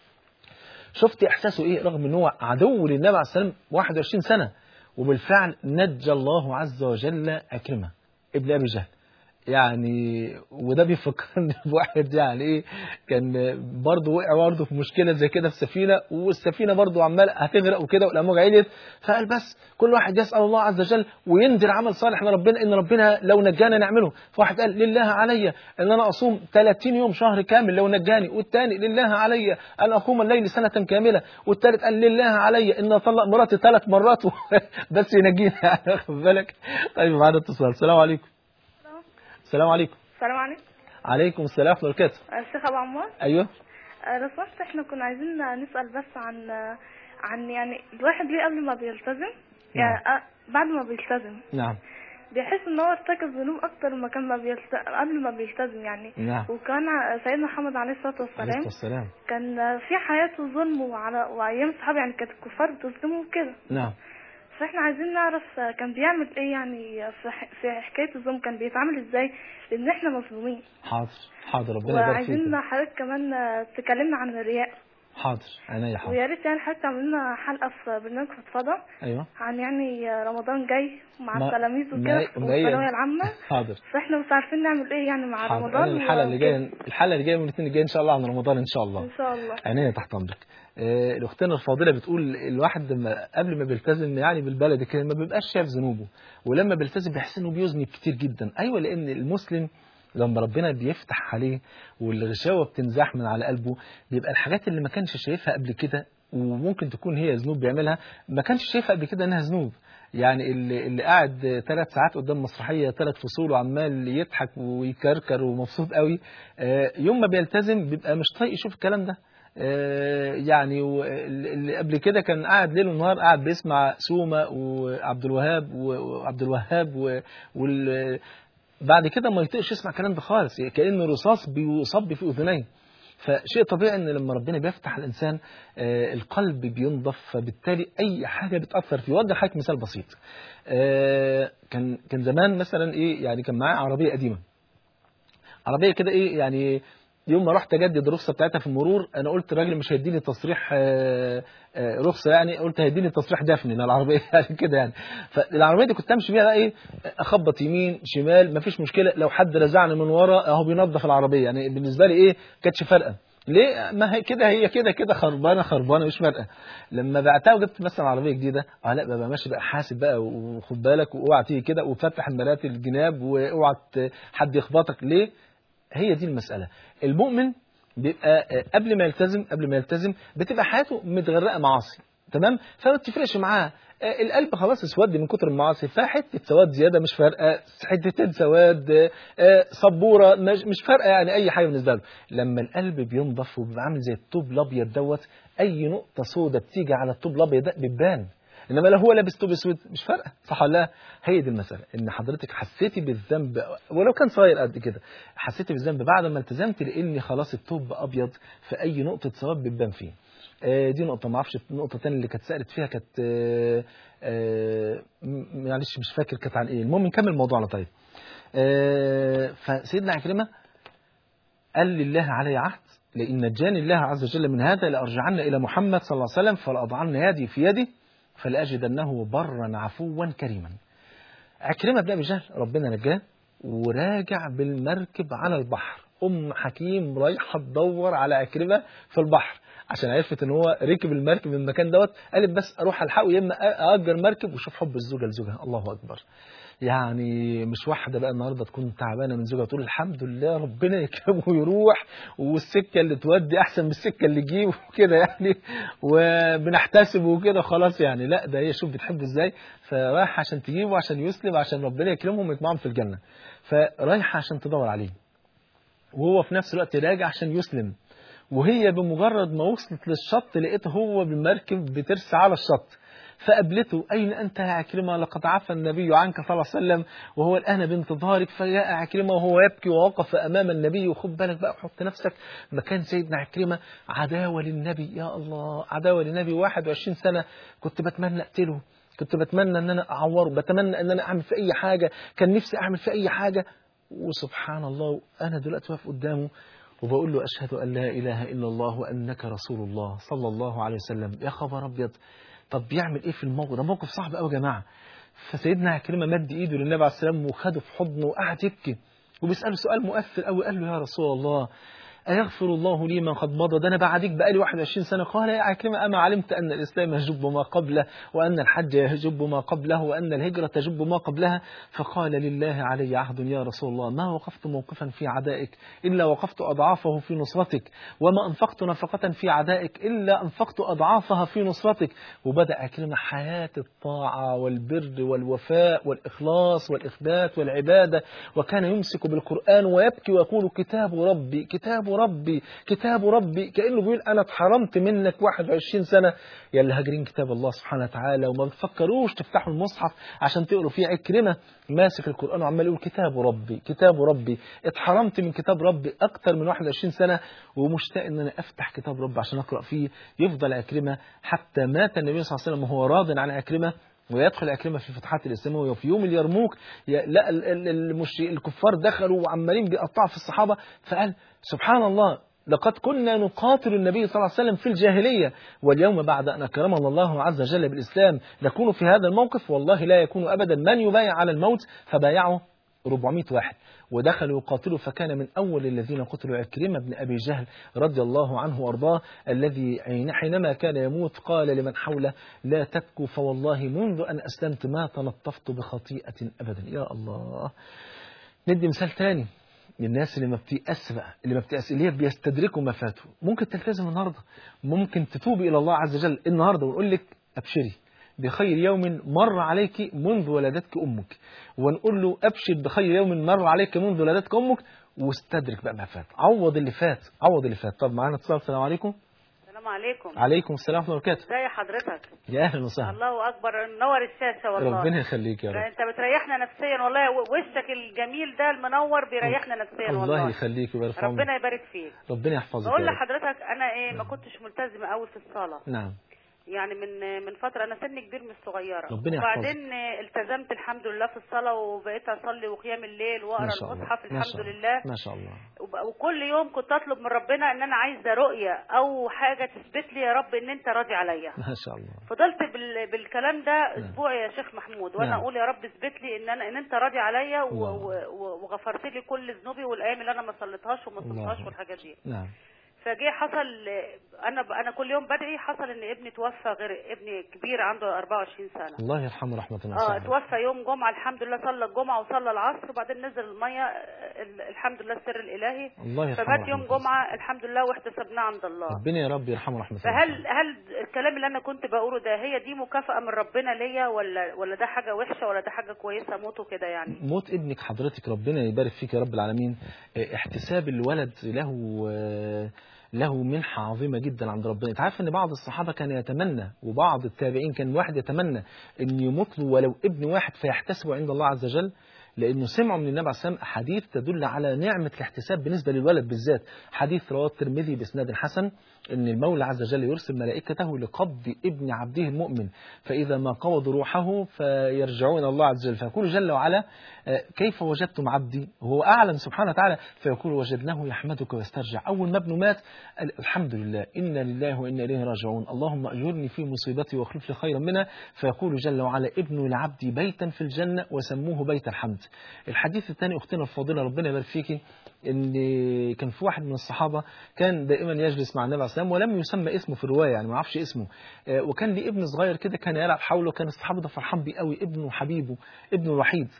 شفت إحساسه إيه رغم أنه عدو للنبي عليه السلام 21 سنة وبالفعل نجى الله عز وجل أكرمه ابن أبي جهل يعني وده بيفكرني بواحد يعني ايه كان برضه وقع برضه في مشكله زي كده في سفينه والسفينه برضه عمال هتغرق وكده والامواج عليت فقال بس كل واحد يسال الله عز وجل ويندر عمل صالح من ربنا ان ربنا لو نجانا نعمله فواحد قال لله علي ان انا اصوم 30 يوم شهر كامل لو نجاني والثاني لله علي ان اقوم الليل سنه كامله والثالث قال لله علي ان اطلق مراتي ثلاث مرات بس ينجيني واخد بالك طيب معانا اتصال السلام عليكم السلام عليكم السلام عليكم عليكم السلام ورحمه الله وبركاته الشيخ ابو عمار ايوه آه، لو سمحت احنا كنا عايزين نسال بس عن عن يعني الواحد ليه قبل ما بيلتزم يعني آه، بعد ما بيلتزم نعم بيحس ان هو ارتكب ذنوب اكتر ما كان ما بيلت... قبل ما بيلتزم يعني نعم وكان ع- سيدنا محمد عليه الصلاه عليه والسلام الصلاه والسلام كان في حياته ظلم وعلى وايام صحابه يعني كانت الكفار بتظلمه وكده نعم فاحنا عايزين نعرف آه، كان بيعمل ايه يعني في ح- في حكايه الظلم كان بيتعامل ازاي لان احنا مظلومين حاضر حاضر ربنا يبارك وعايزين فيكم حضرتك كمان آه، تكلمنا عن الرياء حاضر عينيا حاضر ويا ريت يعني حضرتك تعمل لنا حلقه في برنامج فضفضه ايوه عن يعني رمضان جاي مع ما- التلاميذ ما- وكده ما هي- والثانويه العامه حاضر فاحنا مش عارفين نعمل ايه يعني مع حاضر رمضان أنا الحلقه اللي وكده. جايه الحلقه اللي جايه من الاثنين الجاي ان شاء الله عن رمضان ان شاء الله ان شاء الله عينيا تحت امرك آه، الاختنا الفاضله بتقول الواحد لما قبل ما بيلتزم يعني بالبلد كده ما بيبقاش شايف ذنوبه ولما بيلتزم بيحس انه بيذنب كتير جدا ايوه لان المسلم لما ربنا بيفتح عليه والغشاوه بتنزاح من على قلبه بيبقى الحاجات اللي ما كانش شايفها قبل كده وممكن تكون هي ذنوب بيعملها ما كانش شايفها قبل كده انها ذنوب يعني اللي, اللي قاعد ثلاث ساعات قدام مسرحيه ثلاث فصول وعمال يضحك ويكركر ومبسوط قوي آه، يوم ما بيلتزم بيبقى مش طايق يشوف الكلام ده آه، يعني و- اللي قبل كده كان قاعد ليل ونهار قاعد بيسمع سومة وعبد الوهاب و- وعبد الوهاب و- وال بعد كده ما يطيقش يسمع الكلام ده خالص كأنه رصاص بيصب في أذنيه فشيء طبيعي ان لما ربنا بيفتح الانسان آه، القلب بينضف فبالتالي اي حاجه بتاثر فيه وادي حضرتك مثال بسيط آه، كان كان زمان مثلا ايه يعني كان معايا عربيه قديمه عربيه كده ايه يعني يوم ما رحت اجدد الرخصه بتاعتها في المرور انا قلت الراجل مش هيديني تصريح آه، آه، رخصه يعني قلت هيديني تصريح دفني للعربيه يعني كده يعني فالعربيه دي كنت امشي بيها بقى ايه اخبط يمين شمال مفيش مشكله لو حد رزعني من ورا اهو بينظف العربيه يعني بالنسبه لي ايه كانتش فارقه ليه ما هي كده هي كده كده خربانه خربانه مش فارقه لما بعتها وجبت مثلا عربيه جديده اه لا ببقى ماشي بقى حاسب بقى وخد بالك واوعى تيجي كده وفتح المرات الجناب واوعى ت- حد يخبطك ليه هي دي المسألة المؤمن بيبقى آه، قبل ما يلتزم قبل ما يلتزم بتبقى حياته متغرقة معاصي تمام فما بتفرقش معاه آه، القلب خلاص اسود من كتر المعاصي فحته سواد زياده مش فارقه حتتين سواد آه، آه، سبوره مش مش فارقه يعني اي حاجه بالنسبه له لما القلب بينضف وبيبقى عامل زي الطوب الابيض دوت اي نقطه سودة بتيجي على الطوب الابيض ده بتبان انما لو هو لابس طوب اسود مش فارقه صح ولا لا هي دي المساله ان حضرتك حسيتي بالذنب ولو كان صغير قد كده حسيتي بالذنب بعد ما التزمت لاني خلاص الطوب ابيض في اي نقطه سواد بتبان فيه آه، دي نقطة ما اعرفش النقطة الثانية اللي كانت سألت فيها كانت آه، آه، م- معلش مش فاكر كانت عن ايه المهم نكمل موضوعنا طيب آه، فسيدنا عكرمة قال لله علي عهد لئن نجاني الله عز وجل من هذا لأرجعن إلى محمد صلى الله عليه وسلم فلأضعن يدي في يدي فلأجدنه برا عفوا كريما عكرمة بن أبي جهل ربنا نجاه وراجع بالمركب على البحر أم حكيم رايحة تدور على عكرمة في البحر عشان عرفت ان هو ركب المركب من المكان دوت قالت بس اروح الحقه يا اما اجر مركب وشوف حب الزوجه لزوجها الله اكبر يعني مش واحدة بقى النهاردة تكون تعبانة من زوجها تقول الحمد لله ربنا يكرمه ويروح والسكة اللي تودي أحسن من السكة اللي تجيب وكده يعني وبنحتسب وكده خلاص يعني لا ده هي شوف بتحبه ازاي فرايح عشان تجيبه عشان يسلم عشان ربنا يكرمهم ويجمعهم في الجنة فرايحة عشان تدور عليه وهو في نفس الوقت راجع عشان يسلم وهي بمجرد ما وصلت للشط لقيته هو بالمركب بترسى على الشط فقابلته أين أنت يا عكرمة لقد عفى النبي عنك صلى الله عليه وسلم وهو الآن بانتظارك فجاء عكرمة وهو يبكي ووقف أمام النبي وخد بالك بقى حط نفسك مكان سيدنا عكرمة عداوة للنبي يا الله عداوة للنبي 21 سنة كنت بتمنى أقتله كنت بتمنى ان انا اعوره بتمنى ان انا اعمل في اي حاجه كان نفسي اعمل في اي حاجه وسبحان الله انا دلوقتي واقف قدامه وبقول له اشهد ان لا اله الا الله وانك رسول الله صلى الله عليه وسلم يا خبر ابيض طب بيعمل ايه في الموقف ده موقف صعب قوي يا جماعه فسيدنا عكرمه مد ايده للنبي عليه السلام وخده في حضنه وقعد يبكي وبيساله سؤال مؤثر قوي قال له يا رسول الله أيغفر الله لي من قد مضى ده أنا بعديك بقالي 21 سنة قال يا عكرمة أما علمت أن الإسلام يجب ما قبله وأن الحج يجب ما قبله وأن الهجرة تجب ما قبلها فقال لله علي عهد يا رسول الله ما وقفت موقفا في عدائك إلا وقفت أضعافه في نصرتك وما أنفقت نفقة في عدائك إلا أنفقت أضعافها في نصرتك وبدأ عكرمة حياة الطاعة والبر والوفاء والإخلاص والإخبات والعبادة وكان يمسك بالقرآن ويبكي ويقول كتاب ربي كتاب ربي كتاب ربي كأنه بيقول أنا اتحرمت منك 21 سنة يا اللي هاجرين كتاب الله سبحانه وتعالى وما بتفكروش تفتحوا المصحف عشان تقروا فيه عكرمة ماسك القرآن وعمال يقول كتاب ربي كتاب ربي اتحرمت من كتاب ربي أكتر من 21 سنة ومشتاق إن أنا أفتح كتاب ربي عشان أقرأ فيه يفضل عكرمة حتى مات النبي صلى الله عليه وسلم وهو راض عن عكرمة ويدخل عكرمة في فتحات الإسلامية وفي يوم اليرموك ي- لا ال- ال- المش... الكفار دخلوا وعمالين بيقطعوا في الصحابة فقال سبحان الله لقد كنا نقاتل النبي صلى الله عليه وسلم في الجاهلية واليوم بعد أن أكرمنا الله عز وجل بالإسلام نكون في هذا الموقف والله لا يكون أبدا من يبايع على الموت فبايعه 400 واحد ودخلوا يقاتلوا فكان من أول الذين قتلوا عكرمة بن أبي جهل رضي الله عنه وأرضاه الذي حينما كان يموت قال لمن حوله لا تبكوا فوالله منذ أن أسلمت ما تلطفت بخطيئة أبدا يا الله ندي مثال تاني للناس اللي ما بتيأس بقى اللي ما بتيأس اللي هي بيستدركوا ما فاتوا ممكن تلتزم النهارده ممكن تتوبي إلى الله عز وجل النهارده ونقول لك أبشري بخير يوم مر عليك منذ ولدتك أمك ونقول له أبشر بخير يوم مر عليك منذ ولدتك أمك واستدرك بقى ما فات عوض اللي فات عوض اللي فات طب معانا اتصال السلام عليكم السلام عليكم عليكم السلام ورحمة الله وبركاته ازي حضرتك يا أهلا وسهلا الله اكبر نور الشاشه والله ربنا يخليك يا رب انت بتريحنا نفسيا والله وشك الجميل ده المنور بيريحنا نفسيا الله والله يخليك ويبارك في عمرك ربنا يبارك فيك ربنا يحفظك بقول يا رب. لحضرتك انا ايه ما كنتش ملتزمه قوي في الصلاه نعم يعني من من فتره انا سني كبير مش صغيره ربنا يحفظك. وبعدين التزمت الحمد لله في الصلاه وبقيت اصلي وقيام الليل واقرا ما شاء الله المصحف ما الحمد شاء الله. لله ما شاء الله وب- وكل يوم كنت اطلب من ربنا ان انا عايزه رؤيه او حاجه تثبت لي يا رب ان انت راضي عليا ما شاء الله فضلت بال... بالكلام ده اسبوع يا شيخ محمود وانا نعم. اقول يا رب اثبت لي ان انا ان انت راضي عليا و... الله. و... و- وغفرت لي كل ذنوبي والايام اللي انا ما صليتهاش وما الله. صمتهاش والحاجات دي نعم فجه حصل انا ب... انا كل يوم بدعي حصل ان ابني توفى غير ابني كبير عنده 24 سنه الله يرحمه رحمة الله اه توفى يوم جمعه الحمد لله صلى الجمعه وصلى العصر وبعدين نزل الميه ال- الحمد لله السر الالهي الله يرحمه فمات رحمة يوم الله. جمعه الحمد لله واحتسبناه عند الله ربنا يا رب يرحمه رحمة الله فهل هل الكلام اللي انا كنت بقوله ده هي دي مكافأة من ربنا ليا ولا ولا ده حاجة وحشة ولا ده حاجة كويسة موته كده يعني موت ابنك حضرتك ربنا يبارك فيك يا رب العالمين اه، احتساب الولد له اه، له منحة عظيمة جدا عند ربنا انت عارف ان بعض الصحابة كان يتمنى وبعض التابعين كان واحد يتمنى ان يموت له ولو ابن واحد فيحتسبه عند الله عز وجل لانه سمعوا من النبي عليه الصلاه والسلام حديث تدل على نعمه الاحتساب بالنسبه للولد بالذات حديث رواه الترمذي باسناد حسن ان المولى عز وجل يرسل ملائكته لقبض ابن عبده المؤمن فاذا ما قبضوا روحه فيرجعون الله عز وجل فيقول جل وعلا آه، كيف وجدتم عبدي هو اعلم سبحانه وتعالى فيقول وجدناه يحمدك ويسترجع اول ما ابنه مات قال الحمد لله انا لله وانا اليه راجعون اللهم اجرني في مصيبتي واخلف لي خيرا منها فيقول جل وعلا ابن لعبدي بيتا في الجنه وسموه بيت الحمد الحديث الثاني اختنا الفاضله ربنا يبارك فيكي ان كان في واحد من الصحابه كان دائما يجلس مع النبي عليه الصلاه والسلام ولم يسمى اسمه في الروايه يعني ما اعرفش اسمه آه، وكان ليه ابن صغير كده كان يلعب حوله كان الصحابه ده فرحان بيه قوي ابنه حبيبه ابنه الوحيد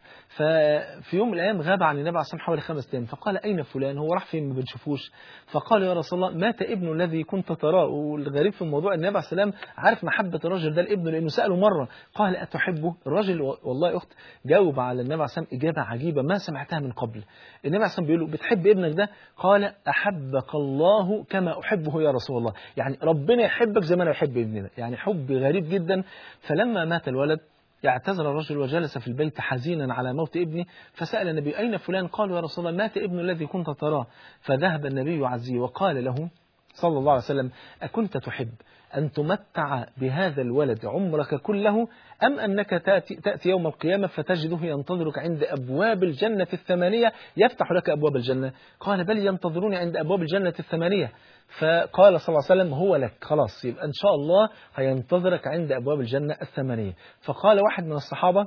ففي يوم من الايام غاب عن النبي عليه الصلاه والسلام حوالي خمس ايام فقال اين فلان هو راح فين ما بنشوفوش فقال يا رسول الله مات ابنه الذي كنت تراه والغريب في الموضوع ان النبي عليه الصلاه والسلام عارف محبه الرجل ده لابنه لانه ساله مره قال اتحبه الراجل و- والله يا اخت جاوب على النبي عليه الصلاه والسلام اجابه عجيبه ما سمعتها من قبل النبي عليه الصلاه والسلام بيقول له بتحب ابنك ده قال احبك الله كما احبه يا رسول الله يعني ربنا يحبك زي ما انا بحب ابني ده يعني حب غريب جدا فلما مات الولد اعتذر الرجل وجلس في البيت حزينا على موت ابنه فسأل النبي أين فلان قال يا رسول الله مات ابن الذي كنت تراه فذهب النبي عزيه وقال له صلى الله عليه وسلم أكنت تحب أن تمتع بهذا الولد عمرك كله أم أنك تأتي, تأتي يوم القيامة فتجده ينتظرك عند أبواب الجنة الثمانية يفتح لك أبواب الجنة قال بل ينتظروني عند أبواب الجنة الثمانية فقال صلى الله عليه وسلم هو لك خلاص يبقى إن شاء الله هينتظرك عند أبواب الجنة الثمانية فقال واحد من الصحابة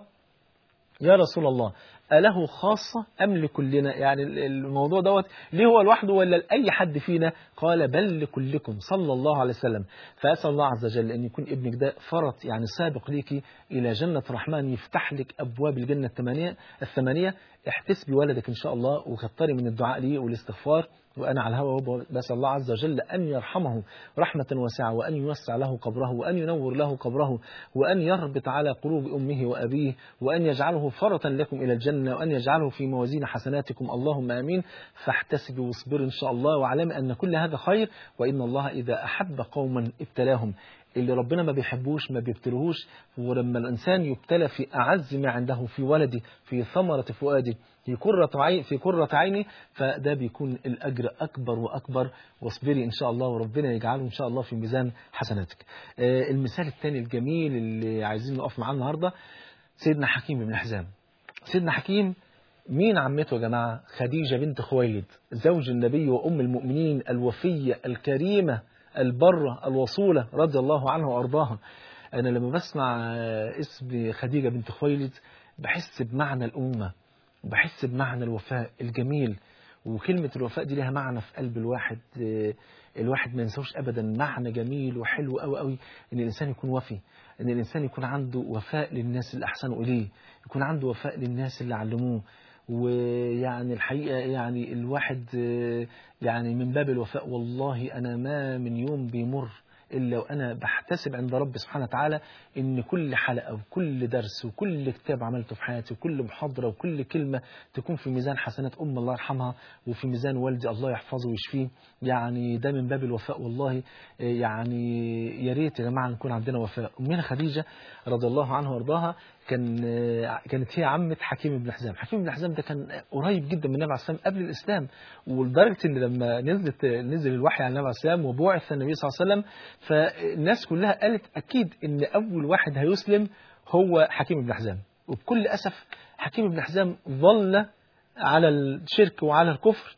يا رسول الله أله خاصة أم لكلنا يعني الموضوع دوت ليه هو لوحده ولا لأي حد فينا قال بل لكلكم صلى الله عليه وسلم فأسأل الله عز وجل أن يكون ابنك ده فرط يعني سابق ليك إلى جنة الرحمن يفتح لك أبواب الجنة الثمانية الثمانية احتسبي ولدك إن شاء الله وكتري من الدعاء ليه والاستغفار وأنا على الهوى بسأل الله عز وجل أن يرحمه رحمة واسعة وأن يوسع له قبره وأن ينور له قبره وأن يربط على قلوب أمه وأبيه وأن يجعله فرطا لكم إلى الجنة وأن يجعله في موازين حسناتكم اللهم آمين فاحتسبوا واصبروا إن شاء الله واعلم أن كل هذا خير وإن الله إذا أحب قوما ابتلاهم اللي ربنا ما بيحبوش ما بيبتلهوش ولما الإنسان يبتلى في أعز ما عنده في ولده في ثمرة فؤاده في كرة عين في كرة عيني فده بيكون الأجر أكبر وأكبر واصبري إن شاء الله وربنا يجعله إن شاء الله في ميزان حسناتك آه المثال الثاني الجميل اللي عايزين نقف معاه النهاردة سيدنا حكيم بن حزام سيدنا حكيم مين عمته يا جماعة خديجة بنت خويلد زوج النبي وأم المؤمنين الوفية الكريمة البرة الوصولة رضي الله عنها وأرضاها أنا لما بسمع اسم خديجة بنت خويلد بحس بمعنى الأمة وبحس بمعنى الوفاء الجميل وكلمة الوفاء دي لها معنى في قلب الواحد الواحد ما ينسوش أبدا معنى جميل وحلو قوي قوي إن الإنسان يكون وفي إن الإنسان يكون عنده وفاء للناس اللي أحسنوا إليه يكون عنده وفاء للناس اللي علموه ويعني الحقيقة يعني الواحد يعني من باب الوفاء والله أنا ما من يوم بيمر إلا وأنا بحتسب عند ربي سبحانه وتعالى إن كل حلقة وكل درس وكل كتاب عملته في حياتي وكل محاضرة وكل كلمة تكون في ميزان حسنات أم الله يرحمها وفي ميزان والدي الله يحفظه ويشفيه يعني ده من باب الوفاء والله يعني يا ريت يا جماعة نكون عندنا وفاء أمنا خديجة رضي الله عنها وارضاها كان كانت هي عمة حكيم بن حزام حكيم بن حزام ده كان قريب جدا من النبي عليه السلام قبل الإسلام ولدرجة إن لما نزلت نزل الوحي على النبي عليه السلام وبعث النبي صلى الله عليه وسلم فالناس كلها قالت أكيد إن أول واحد هيسلم هو حكيم بن حزام وبكل أسف حكيم بن حزام ظل على الشرك وعلى الكفر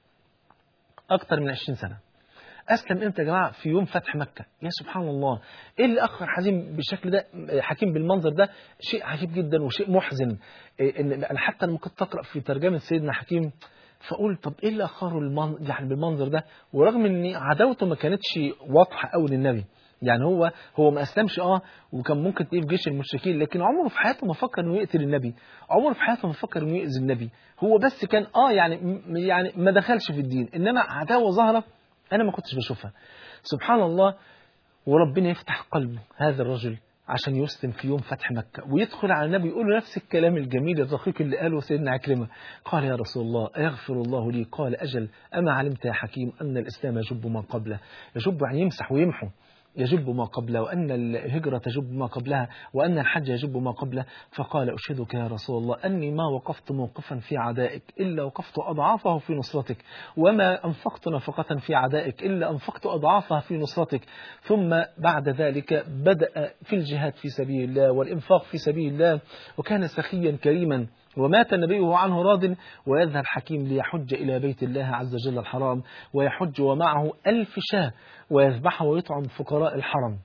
أكثر من 20 سنة أسلم إمتى يا جماعة في يوم فتح مكة يا سبحان الله إيه اللي أخر حزين بالشكل ده حكيم بالمنظر ده شيء عجيب جدا وشيء محزن إيه إن أنا حتى لما كنت أقرأ في ترجمة سيدنا حكيم فأقول طب إيه اللي أخره المن... يعني بالمنظر ده ورغم إن عداوته ما كانتش واضحة قوي للنبي يعني هو هو ما اسلمش اه وكان ممكن تلاقيه في جيش المشركين لكن عمره في حياته ما فكر انه يقتل النبي عمره في حياته ما فكر انه يؤذي النبي هو بس كان اه يعني يعني ما دخلش في الدين انما عداوه ظاهره انا ما كنتش بشوفها سبحان الله وربنا يفتح قلبه هذا الرجل عشان يسلم في يوم فتح مكة ويدخل على النبي يقول له نفس الكلام الجميل الرقيق اللي قاله سيدنا عكرمة قال يا رسول الله يغفر الله لي قال أجل أما علمت يا حكيم أن الإسلام يجب ما قبله يجب يعني يمسح ويمحو يجب ما قبله وأن الهجرة تجب ما قبلها وأن الحج يجب ما قبله فقال أشهدك يا رسول الله أني ما وقفت موقفا في عدائك إلا وقفت أضعافه في نصرتك وما أنفقت نفقة في عدائك إلا أنفقت أضعافها في نصرتك ثم بعد ذلك بدأ في الجهاد في سبيل الله والإنفاق في سبيل الله وكان سخيا كريما ومات النبي وهو عنه راض ويذهب حكيم ليحج إلى بيت الله عز وجل الحرام ويحج ومعه ألف شاه ويذبحها ويطعم فقراء الحرم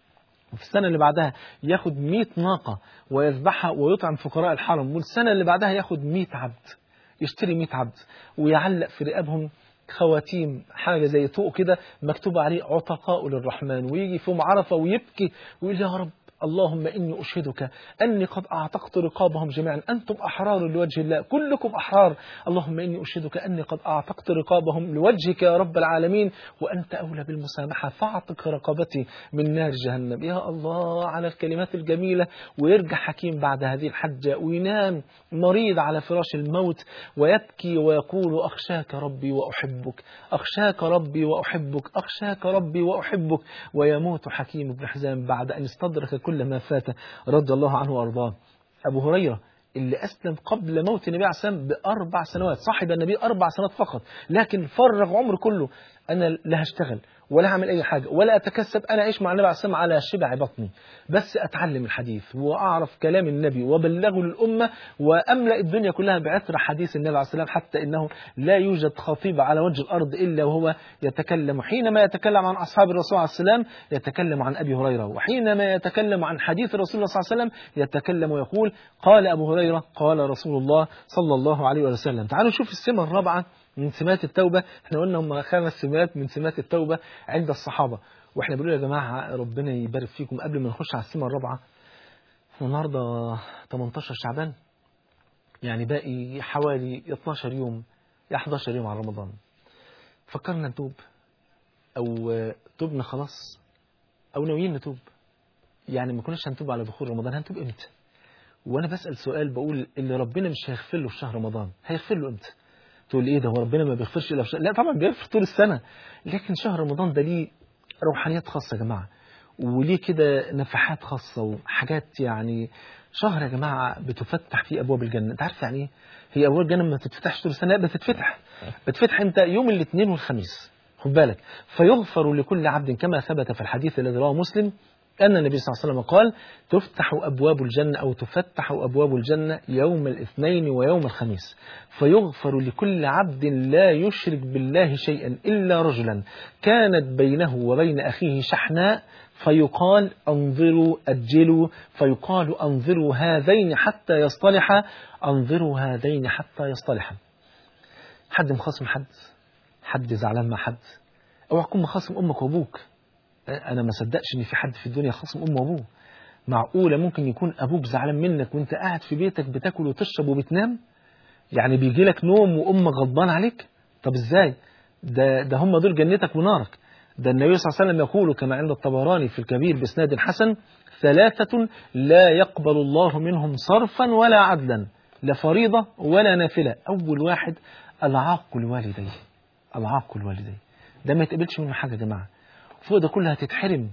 وفي السنة اللي بعدها ياخد مئة ناقة ويذبحها ويطعم فقراء الحرم والسنة اللي بعدها ياخد مئة عبد يشتري مئة عبد ويعلق في رقابهم خواتيم حاجة زي طوق كده مكتوب عليه عتقاء للرحمن ويجي في عرفة ويبكي ويقول يا رب اللهم إني أشهدك أني قد أعتقت رقابهم جميعا أنتم أحرار لوجه الله كلكم أحرار اللهم إني أشهدك أني قد أعتقت رقابهم لوجهك يا رب العالمين وأنت أولى بالمسامحة فاعتق رقبتي من نار جهنم يا الله على الكلمات الجميلة ويرجع حكيم بعد هذه الحجة وينام مريض على فراش الموت ويبكي ويقول أخشاك ربي وأحبك أخشاك ربي وأحبك أخشاك ربي وأحبك ويموت حكيم بن حزام بعد أن استدرك كل كل ما فات رضي الله عنه وارضاه أبو هريرة اللي أسلم قبل موت النبي عليه السلام بأربع سنوات صاحب النبي أربع سنوات فقط لكن فرغ عمره كله أنا لا هشتغل ولا هعمل أي حاجة ولا أتكسب أنا أعيش مع النبي عليه السلام على شبع بطني بس أتعلم الحديث وأعرف كلام النبي وبلغه للأمة وأملأ الدنيا كلها بعطر حديث النبي عليه السلام حتى إنه لا يوجد خطيب على وجه الأرض إلا وهو يتكلم حينما يتكلم عن أصحاب الرسول عليه السلام يتكلم عن أبي هريرة وحينما يتكلم عن حديث الرسول صلى الله عليه وسلم يتكلم ويقول قال أبو هريرة قال رسول الله صلى الله عليه وسلم تعالوا نشوف السمة الرابعة من سمات التوبة احنا قلنا هم خمس سمات من سمات التوبة عند الصحابة واحنا بنقول يا جماعة ربنا يبارك فيكم قبل ما نخش على السمة الرابعة احنا النهاردة 18 شعبان يعني باقي حوالي 12 يوم يا 11 يوم على رمضان فكرنا نتوب او تبنا خلاص او ناويين نتوب يعني ما كناش هنتوب على دخول رمضان هنتوب امتى وانا بسأل سؤال بقول اللي ربنا مش هيغفر له في شهر رمضان هيغفر له امتى تقول ايه ده هو ربنا ما بيغفرش الا في شهر لا طبعا بيغفر طول السنه لكن شهر رمضان ده ليه روحانيات خاصه يا جماعه وليه كده نفحات خاصه وحاجات يعني شهر يا جماعه بتفتح فيه ابواب الجنه انت عارف يعني ايه هي ابواب الجنه ما بتتفتحش طول السنه بتتفتح بتفتح امتى يوم الاثنين والخميس خد بالك فيغفر لكل عبد كما ثبت في الحديث الذي رواه مسلم أن النبي صلى الله عليه وسلم قال تفتح أبواب الجنة أو تفتح أبواب الجنة يوم الاثنين ويوم الخميس فيغفر لكل عبد لا يشرك بالله شيئا إلا رجلا كانت بينه وبين أخيه شحناء فيقال انظروا أجلوا فيقال انظروا هذين حتى يصطلحا انظروا هذين حتى يصطلحا حد مخاصم حد حد زعلان مع حد اوعى تكون مخاصم امك وابوك انا ما صدقش ان في حد في الدنيا خاصم امه وابوه معقوله ممكن يكون ابوك زعلان منك وانت قاعد في بيتك بتاكل وتشرب وبتنام يعني بيجي لك نوم وامك غضبان عليك طب ازاي ده ده هم دول جنتك ونارك ده النبي صلى الله عليه وسلم يقول كما عند الطبراني في الكبير باسناد حسن ثلاثة لا يقبل الله منهم صرفا ولا عدلا لا فريضة ولا نافلة أول واحد العاق الوالدين العاق الوالدين ده ما يتقبلش منه حاجة يا جماعة فوق ده كله هتتحرم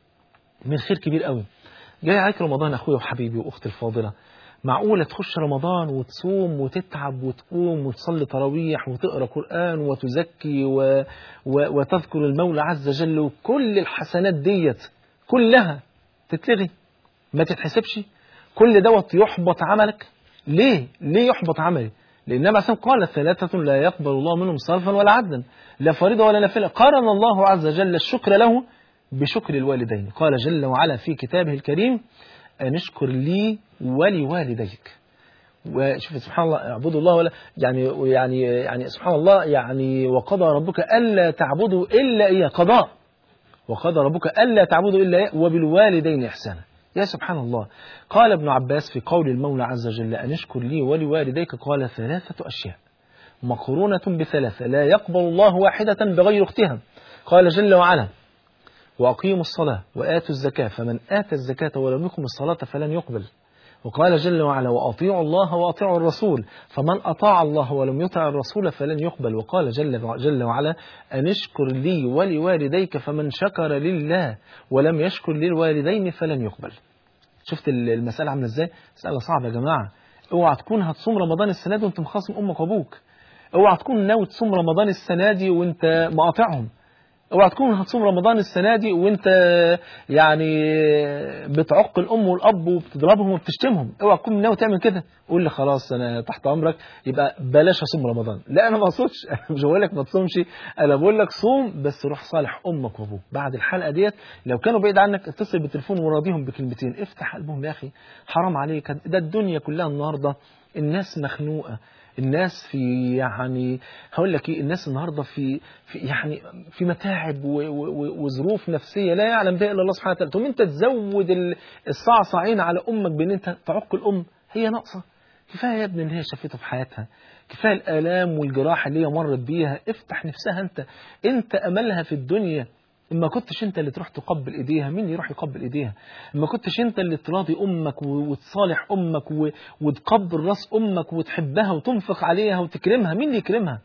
من خير كبير قوي جاي عليك رمضان أخويا وحبيبي وأختي الفاضلة معقولة تخش رمضان وتصوم وتتعب وتقوم وتصلي تراويح وتقرأ قرآن وتزكي و... و... وتذكر المولى عز وجل وكل الحسنات ديت كلها تتلغي ما تتحسبش كل دوت يحبط عملك ليه؟ ليه يحبط عملي؟ لأن النبي عليه قال ثلاثة لا يقبل الله منهم صرفا ولا عدلا لا فريضة ولا نافلة قارن الله عز وجل الشكر له بشكر الوالدين قال جل وعلا في كتابه الكريم أن اشكر لي ولوالديك وشوف سبحان الله اعبدوا الله ولا يعني يعني يعني سبحان الله يعني وقضى ربك الا تعبدوا الا اياه قضاء وقضى ربك الا تعبدوا الا اياه وبالوالدين احسانا يا سبحان الله قال ابن عباس في قول المولى عز وجل ان اشكر لي ولوالديك قال ثلاثه اشياء مقرونه بثلاثه لا يقبل الله واحده بغير اختها قال جل وعلا وأقيموا الصلاة وآتوا الزكاة فمن آتى الزكاة ولم يقم الصلاة فلن يقبل وقال جل وعلا وأطيعوا الله وأطيعوا الرسول فمن أطاع الله ولم يطع الرسول فلن يقبل وقال جل, جل وعلا أن اشكر لي ولوالديك فمن شكر لله ولم يشكر للوالدين فلن يقبل شفت المسألة عاملة ازاي؟ مسألة صعبة يا جماعة اوعى تكون هتصوم رمضان السنة دي وانت مخاصم أمك وأبوك اوعى تكون ناوي تصوم رمضان السنة دي وانت مقاطعهم اوعى تكون هتصوم رمضان السنه دي وانت يعني بتعق الام والاب وبتضربهم وبتشتمهم اوعى تكون ناوي تعمل كده قول لي خلاص انا تحت امرك يبقى بلاش اصوم رمضان لا انا ما اقصدش انا مش بقول لك ما تصومش انا بقول لك صوم بس روح صالح امك وابوك بعد الحلقه ديت لو كانوا بعيد عنك اتصل بالتليفون وراضيهم بكلمتين افتح قلبهم يا اخي حرام عليك ده الدنيا كلها النهارده الناس مخنوقه الناس في يعني هقول لك ايه الناس النهارده في, في يعني في متاعب وظروف نفسيه لا يعلم بها الا الله سبحانه وتعالى ثم انت تزود الصعصعين على امك بان انت تعق الام هي ناقصه كفايه يا ابني اللي هي شافته في حياتها كفايه الالام والجراح اللي هي مرت بيها افتح نفسها انت انت املها في الدنيا ما كنتش انت اللي تروح تقبل ايديها مين يروح يقبل ايديها ما كنتش انت اللي تراضي امك وتصالح امك وتقبل راس امك وتحبها وتنفق عليها وتكرمها مين اللي يكرمها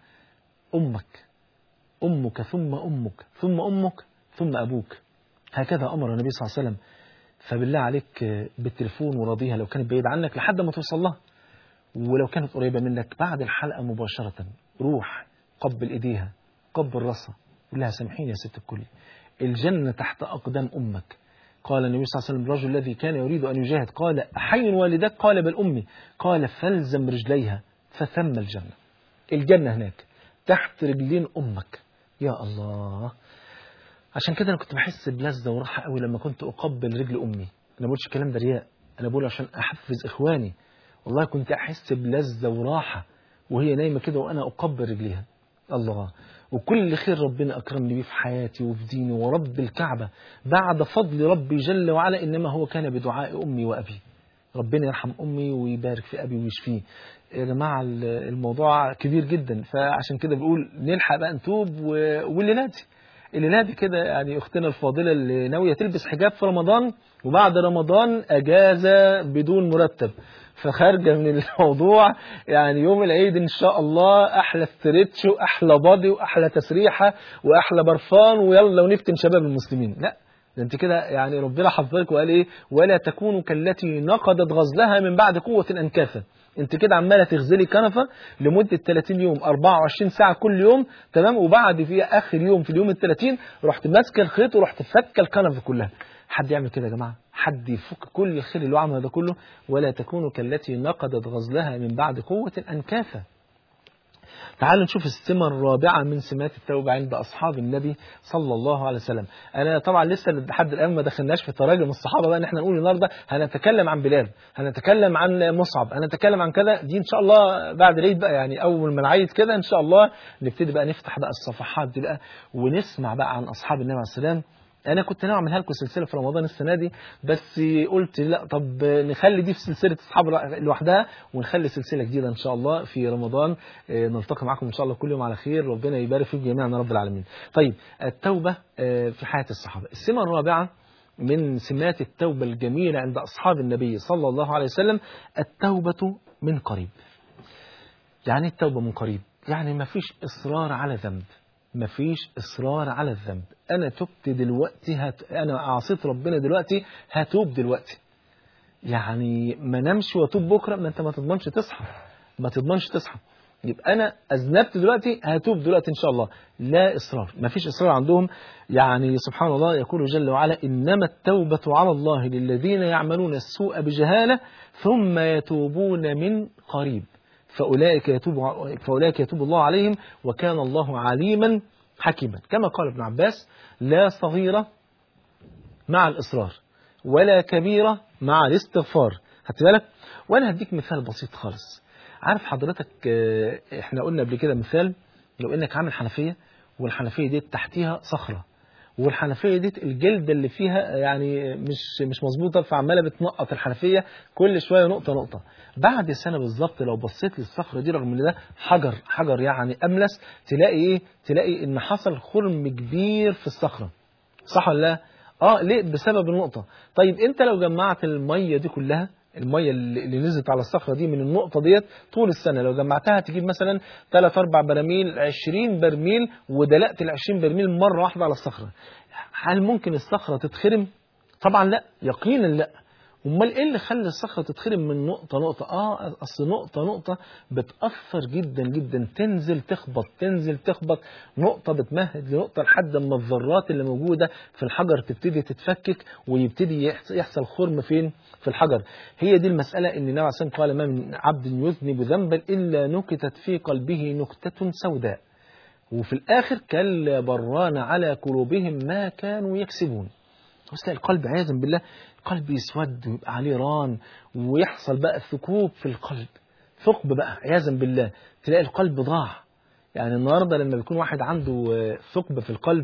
امك امك ثم امك ثم امك ثم ابوك هكذا امر النبي صلى الله عليه وسلم فبالله عليك بالتليفون وراضيها لو كانت بعيد عنك لحد ما توصل لها ولو كانت قريبه منك بعد الحلقه مباشره روح قبل ايديها قبل راسها قول لها سامحيني يا ست الكل الجنة تحت أقدام أمك قال النبي صلى الله عليه وسلم الرجل الذي كان يريد أن يجاهد قال أحي والدك قال بل أمي قال فالزم رجليها فثم الجنة الجنة هناك تحت رجلين أمك يا الله عشان كده أنا كنت بحس بلذة وراحة قوي لما كنت أقبل رجل أمي أنا بقولش الكلام ده رياء أنا بقول عشان أحفز إخواني والله كنت أحس بلذة وراحة وهي نايمة كده وأنا أقبل رجليها الله وكل خير ربنا أكرمني بيه في حياتي وفي ديني ورب الكعبة بعد فضل ربي جل وعلا إنما هو كان بدعاء أمي وأبي ربنا يرحم أمي ويبارك في أبي ويشفيه يا جماعة الموضوع كبير جدا فعشان كده بقول نلحق بقى نتوب واللي نادي اللي نادي كده يعني أختنا الفاضلة اللي ناوية تلبس حجاب في رمضان وبعد رمضان أجازة بدون مرتب فخارجة من الموضوع يعني يوم العيد إن شاء الله أحلى استريتش وأحلى بادي وأحلى تسريحة وأحلى برفان ويلا ونفتن شباب المسلمين لا ده انت كده يعني ربنا حفظك وقال ايه ولا تكونوا كالتي نقضت غزلها من بعد قوة انكاثا انت كده عماله تغزلي كنفه لمده 30 يوم 24 ساعه كل يوم تمام وبعد في اخر يوم في اليوم ال 30 رحت ماسكه الخيط ورحت فكه الكنفه كلها حد يعمل كده يا جماعة حد يفك كل الخير اللي هو عمله ده كله ولا تكونوا كالتي نقضت غزلها من بعد قوة أنكاثا تعالوا نشوف السمة الرابعة من سمات التوبة عند أصحاب النبي صلى الله عليه وسلم أنا طبعا لسه لحد الآن ما دخلناش في تراجم الصحابة بقى إن احنا نقول النهاردة هنتكلم عن بلال هنتكلم عن مصعب هنتكلم عن كذا دي إن شاء الله بعد العيد بقى يعني أول ما نعيد كده إن شاء الله نبتدي بقى نفتح بقى الصفحات دي بقى ونسمع بقى عن أصحاب النبي عليه السلام انا كنت ناوي اعملها لكم سلسله في رمضان السنه دي بس قلت لا طب نخلي دي في سلسله اصحاب لوحدها ونخلي سلسله جديده ان شاء الله في رمضان آه، نلتقي معكم ان شاء الله كل يوم على خير ربنا يبارك فيكم جميعا يا رب العالمين طيب التوبه آه، في حياه الصحابه السمه الرابعه من سمات التوبه الجميله عند اصحاب النبي صلى الله عليه وسلم التوبه من قريب يعني إيه التوبه من قريب يعني ما فيش اصرار على ذنب مفيش إصرار على الذنب أنا تبت دلوقتي هت... أنا عصيت ربنا دلوقتي هتوب دلوقتي يعني ما نمشي واتوب بكرة ما أنت ما تضمنش تصحى ما تضمنش تصحى يبقى أنا أذنبت دلوقتي هتوب دلوقتي إن شاء الله لا إصرار ما فيش إصرار عندهم يعني سبحان الله يقول جل وعلا إنما التوبة على الله للذين يعملون السوء بجهالة ثم يتوبون من قريب فأولئك يتوب, فأولئك يتوب الله عليهم وكان الله عليما حكيما كما قال ابن عباس لا صغيرة مع الإصرار ولا كبيرة مع الاستغفار هات بالك وأنا هديك مثال بسيط خالص عارف حضرتك آه، احنا قلنا قبل كده مثال لو انك عامل حنفية والحنفية دي تحتيها صخرة والحنفيه دي الجلده اللي فيها يعني مش مش مظبوطه فعماله بتنقط الحنفيه كل شويه نقطه نقطه بعد سنه بالظبط لو بصيت للصخره دي رغم ان ده حجر حجر يعني املس تلاقي ايه تلاقي ان حصل خرم كبير في الصخره صح ولا لا اه ليه بسبب النقطه طيب انت لو جمعت الميه دي كلها الميه اللي اللي نزلت على الصخره دي من النقطه ديت طول السنه لو جمعتها تجيب مثلا 3 4 براميل 20 برميل ودلقت ال 20 برميل مره واحده على الصخره هل ممكن الصخره تتخرم طبعا لا يقينا لا امال ايه اللي خلى الصخره تتخرم من نقطه نقطه اه اصل نقطه نقطه بتاثر جدا جدا تنزل تخبط تنزل تخبط نقطه بتمهد لنقطه لحد ما الذرات اللي موجوده في الحجر تبتدي تتفكك ويبتدي يحص- يحصل خرم فين في الحجر هي دي المساله ان النبي عليه الصلاه والسلام قال ما من عبد يذنب ذنبا الا نكتت في قلبه نكته سوداء وفي الآخر كلا بران على قلوبهم ما كانوا يكسبون بس تلاقي القلب عياذا بالله القلب يسود ويبقى عليه ران ويحصل بقى ثقوب في القلب ثقب بقى عياذا بالله تلاقي القلب ضاع يعني النهارده لما بيكون واحد عنده آه، ثقب في القلب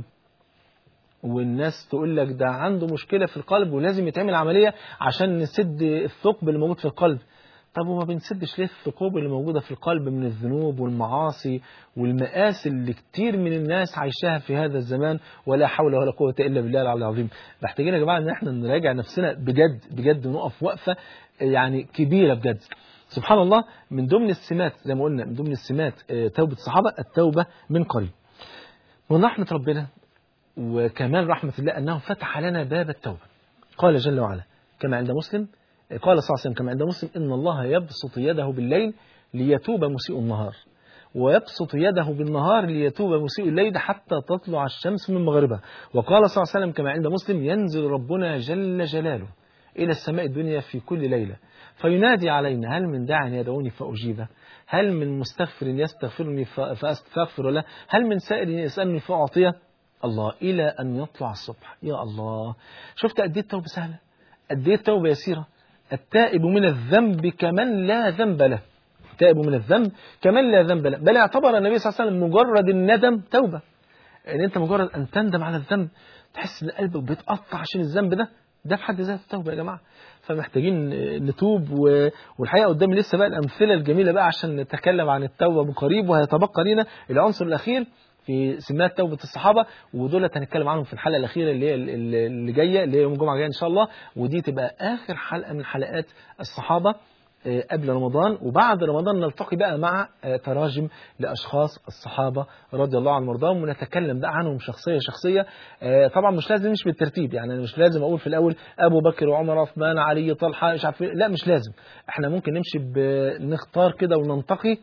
والناس تقول لك ده عنده مشكلة في القلب ولازم يتعمل عملية عشان نسد الثقب اللي موجود في القلب طب وما بنسدش ليه الثقوب اللي موجودة في القلب من الذنوب والمعاصي والمآسي اللي كتير من الناس عايشاها في هذا الزمان ولا حول ولا قوة إلا بالله العلي العظيم محتاجين يا جماعة إن احنا نراجع نفسنا بجد بجد ونقف وقفة يعني كبيرة بجد سبحان الله من ضمن السمات زي ما قلنا من ضمن السمات آه، توبة الصحابة التوبة من قريب من رحمة ربنا وكمال رحمة الله أنه فتح لنا باب التوبة قال جل وعلا كما عند مسلم قال صلى الله عليه وسلم كما عند مسلم إن الله يبسط يده بالليل ليتوب مسيء النهار ويبسط يده بالنهار ليتوب مسيء الليل حتى تطلع الشمس من مغربها وقال صلى الله عليه وسلم كما عند مسلم ينزل ربنا جل جلاله إلى السماء الدنيا في كل ليلة فينادي علينا هل من داع يدعوني فأجيبه هل من مستغفر يستغفرني ف- فأستغفر له هل من سائل يسألني فأعطيه الله إلى أن يطلع الصبح يا الله شفت قد إيه التوبة سهلة قد إيه التوبة يسيرة التائب من الذنب كمن لا ذنب له التائب من الذنب كمن لا ذنب له بل اعتبر النبي صلى الله عليه وسلم مجرد الندم توبة ان انت مجرد ان تندم على الذنب تحس ان قلبك بيتقطع عشان الذنب ده ده في حد ذاته توبه يا جماعه فمحتاجين نتوب و... والحقيقه قدامي لسه بقى الامثله الجميله بقى عشان نتكلم عن التوبه من قريب وهيتبقى لنا العنصر الاخير في سمات توبه الصحابه ودول هنتكلم عنهم في الحلقه الاخيره اللي هي اللي اللي جايه اللي هي يوم الجمعه الجايه ان شاء الله ودي تبقى اخر حلقه من حلقات الصحابه آه، قبل رمضان وبعد رمضان نلتقي بقى مع آه، تراجم لأشخاص الصحابة رضي الله عنهم وارضاهم ونتكلم بقى عنهم شخصية شخصية آه، طبعا مش لازم مش بالترتيب يعني أنا مش لازم أقول في الأول أبو بكر وعمر عثمان علي طلحة مش عارف إيه. لا مش لازم احنا ممكن نمشي بنختار كده وننتقي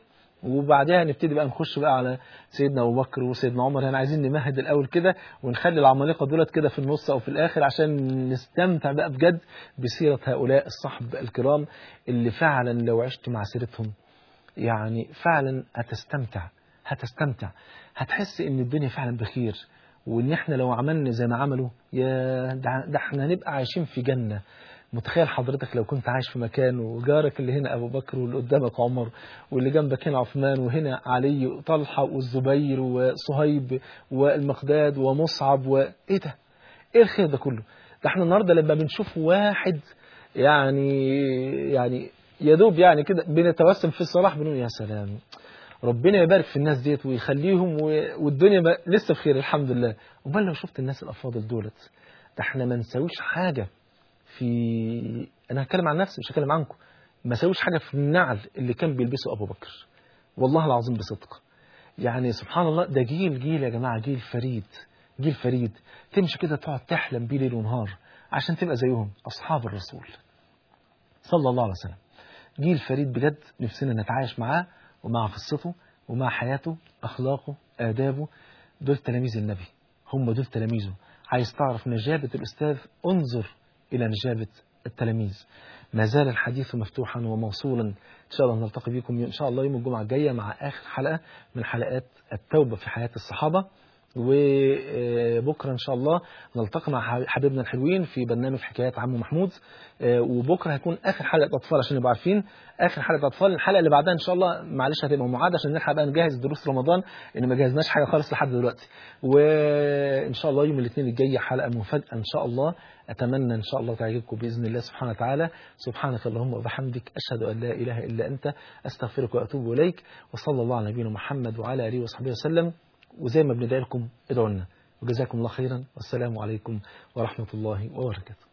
وبعدها نبتدي بقى نخش بقى على سيدنا ابو بكر وسيدنا عمر يعني عايزين نمهد الاول كده ونخلي العمالقه دولت كده في النص او في الاخر عشان نستمتع بقى بجد بسيره هؤلاء الصحب الكرام اللي فعلا لو عشت مع سيرتهم يعني فعلا هتستمتع هتستمتع هتحس ان الدنيا فعلا بخير وان احنا لو عملنا زي ما عملوا يا ده ده احنا هنبقى عايشين في جنه متخيل حضرتك لو كنت عايش في مكان وجارك اللي هنا ابو بكر واللي قدامك عمر واللي جنبك هنا عثمان وهنا علي وطلحه والزبير وصهيب والمقداد ومصعب وايه ده؟ ايه الخير ده كله؟ ده احنا النهارده لما بنشوف واحد يعني يعني يا دوب يعني كده بنتوسم في الصلاح بنقول يا سلام ربنا يبارك في الناس ديت ويخليهم و- والدنيا بقى لسه بخير الحمد لله امال لو شفت الناس الافاضل دولت ده احنا ما نساويش حاجه في انا هتكلم عن نفسي مش هتكلم عنكم ما ساويش حاجه في النعل اللي كان بيلبسه ابو بكر والله العظيم بصدق يعني سبحان الله ده جيل جيل يا جماعه جيل فريد جيل فريد تمشي كده تقعد تحلم بيه ليل ونهار عشان تبقى زيهم اصحاب الرسول صلى الله عليه وسلم جيل فريد بجد نفسنا نتعايش معاه ومع قصته ومع حياته أخلاقه آدابه دول تلاميذ النبي هم دول تلاميذه عايز تعرف نجابة الأستاذ انظر إلى نجابة التلاميذ ما زال الحديث مفتوحا وموصولا إن شاء الله نلتقي بكم إن شاء الله يوم الجمعة الجاية مع آخر حلقة من حلقات التوبة في حياة الصحابة وبكرة إن شاء الله نلتقي مع حبيبنا الحلوين في برنامج حكايات عمو محمود آه، وبكرة هيكون آخر حلقة أطفال عشان نبقى عارفين آخر حلقة أطفال الحلقة اللي بعدها إن شاء الله معلش هتبقى معاد عشان نلحق بقى نجهز دروس رمضان إن ما جهزناش حاجة خالص لحد دلوقتي وإن شاء الله يوم الاثنين الجاي حلقة مفاجأة إن شاء الله أتمنى إن شاء الله تعجبكم بإذن الله سبحانه وتعالى سبحانك اللهم وبحمدك أشهد أن لا إله إلا أنت أستغفرك وأتوب إليك وصلى الله على نبينا محمد وعلى آله وصحبه وسلم وزي ما بندعي لكم ادعوا لنا وجزاكم الله خيرا والسلام عليكم ورحمة الله وبركاته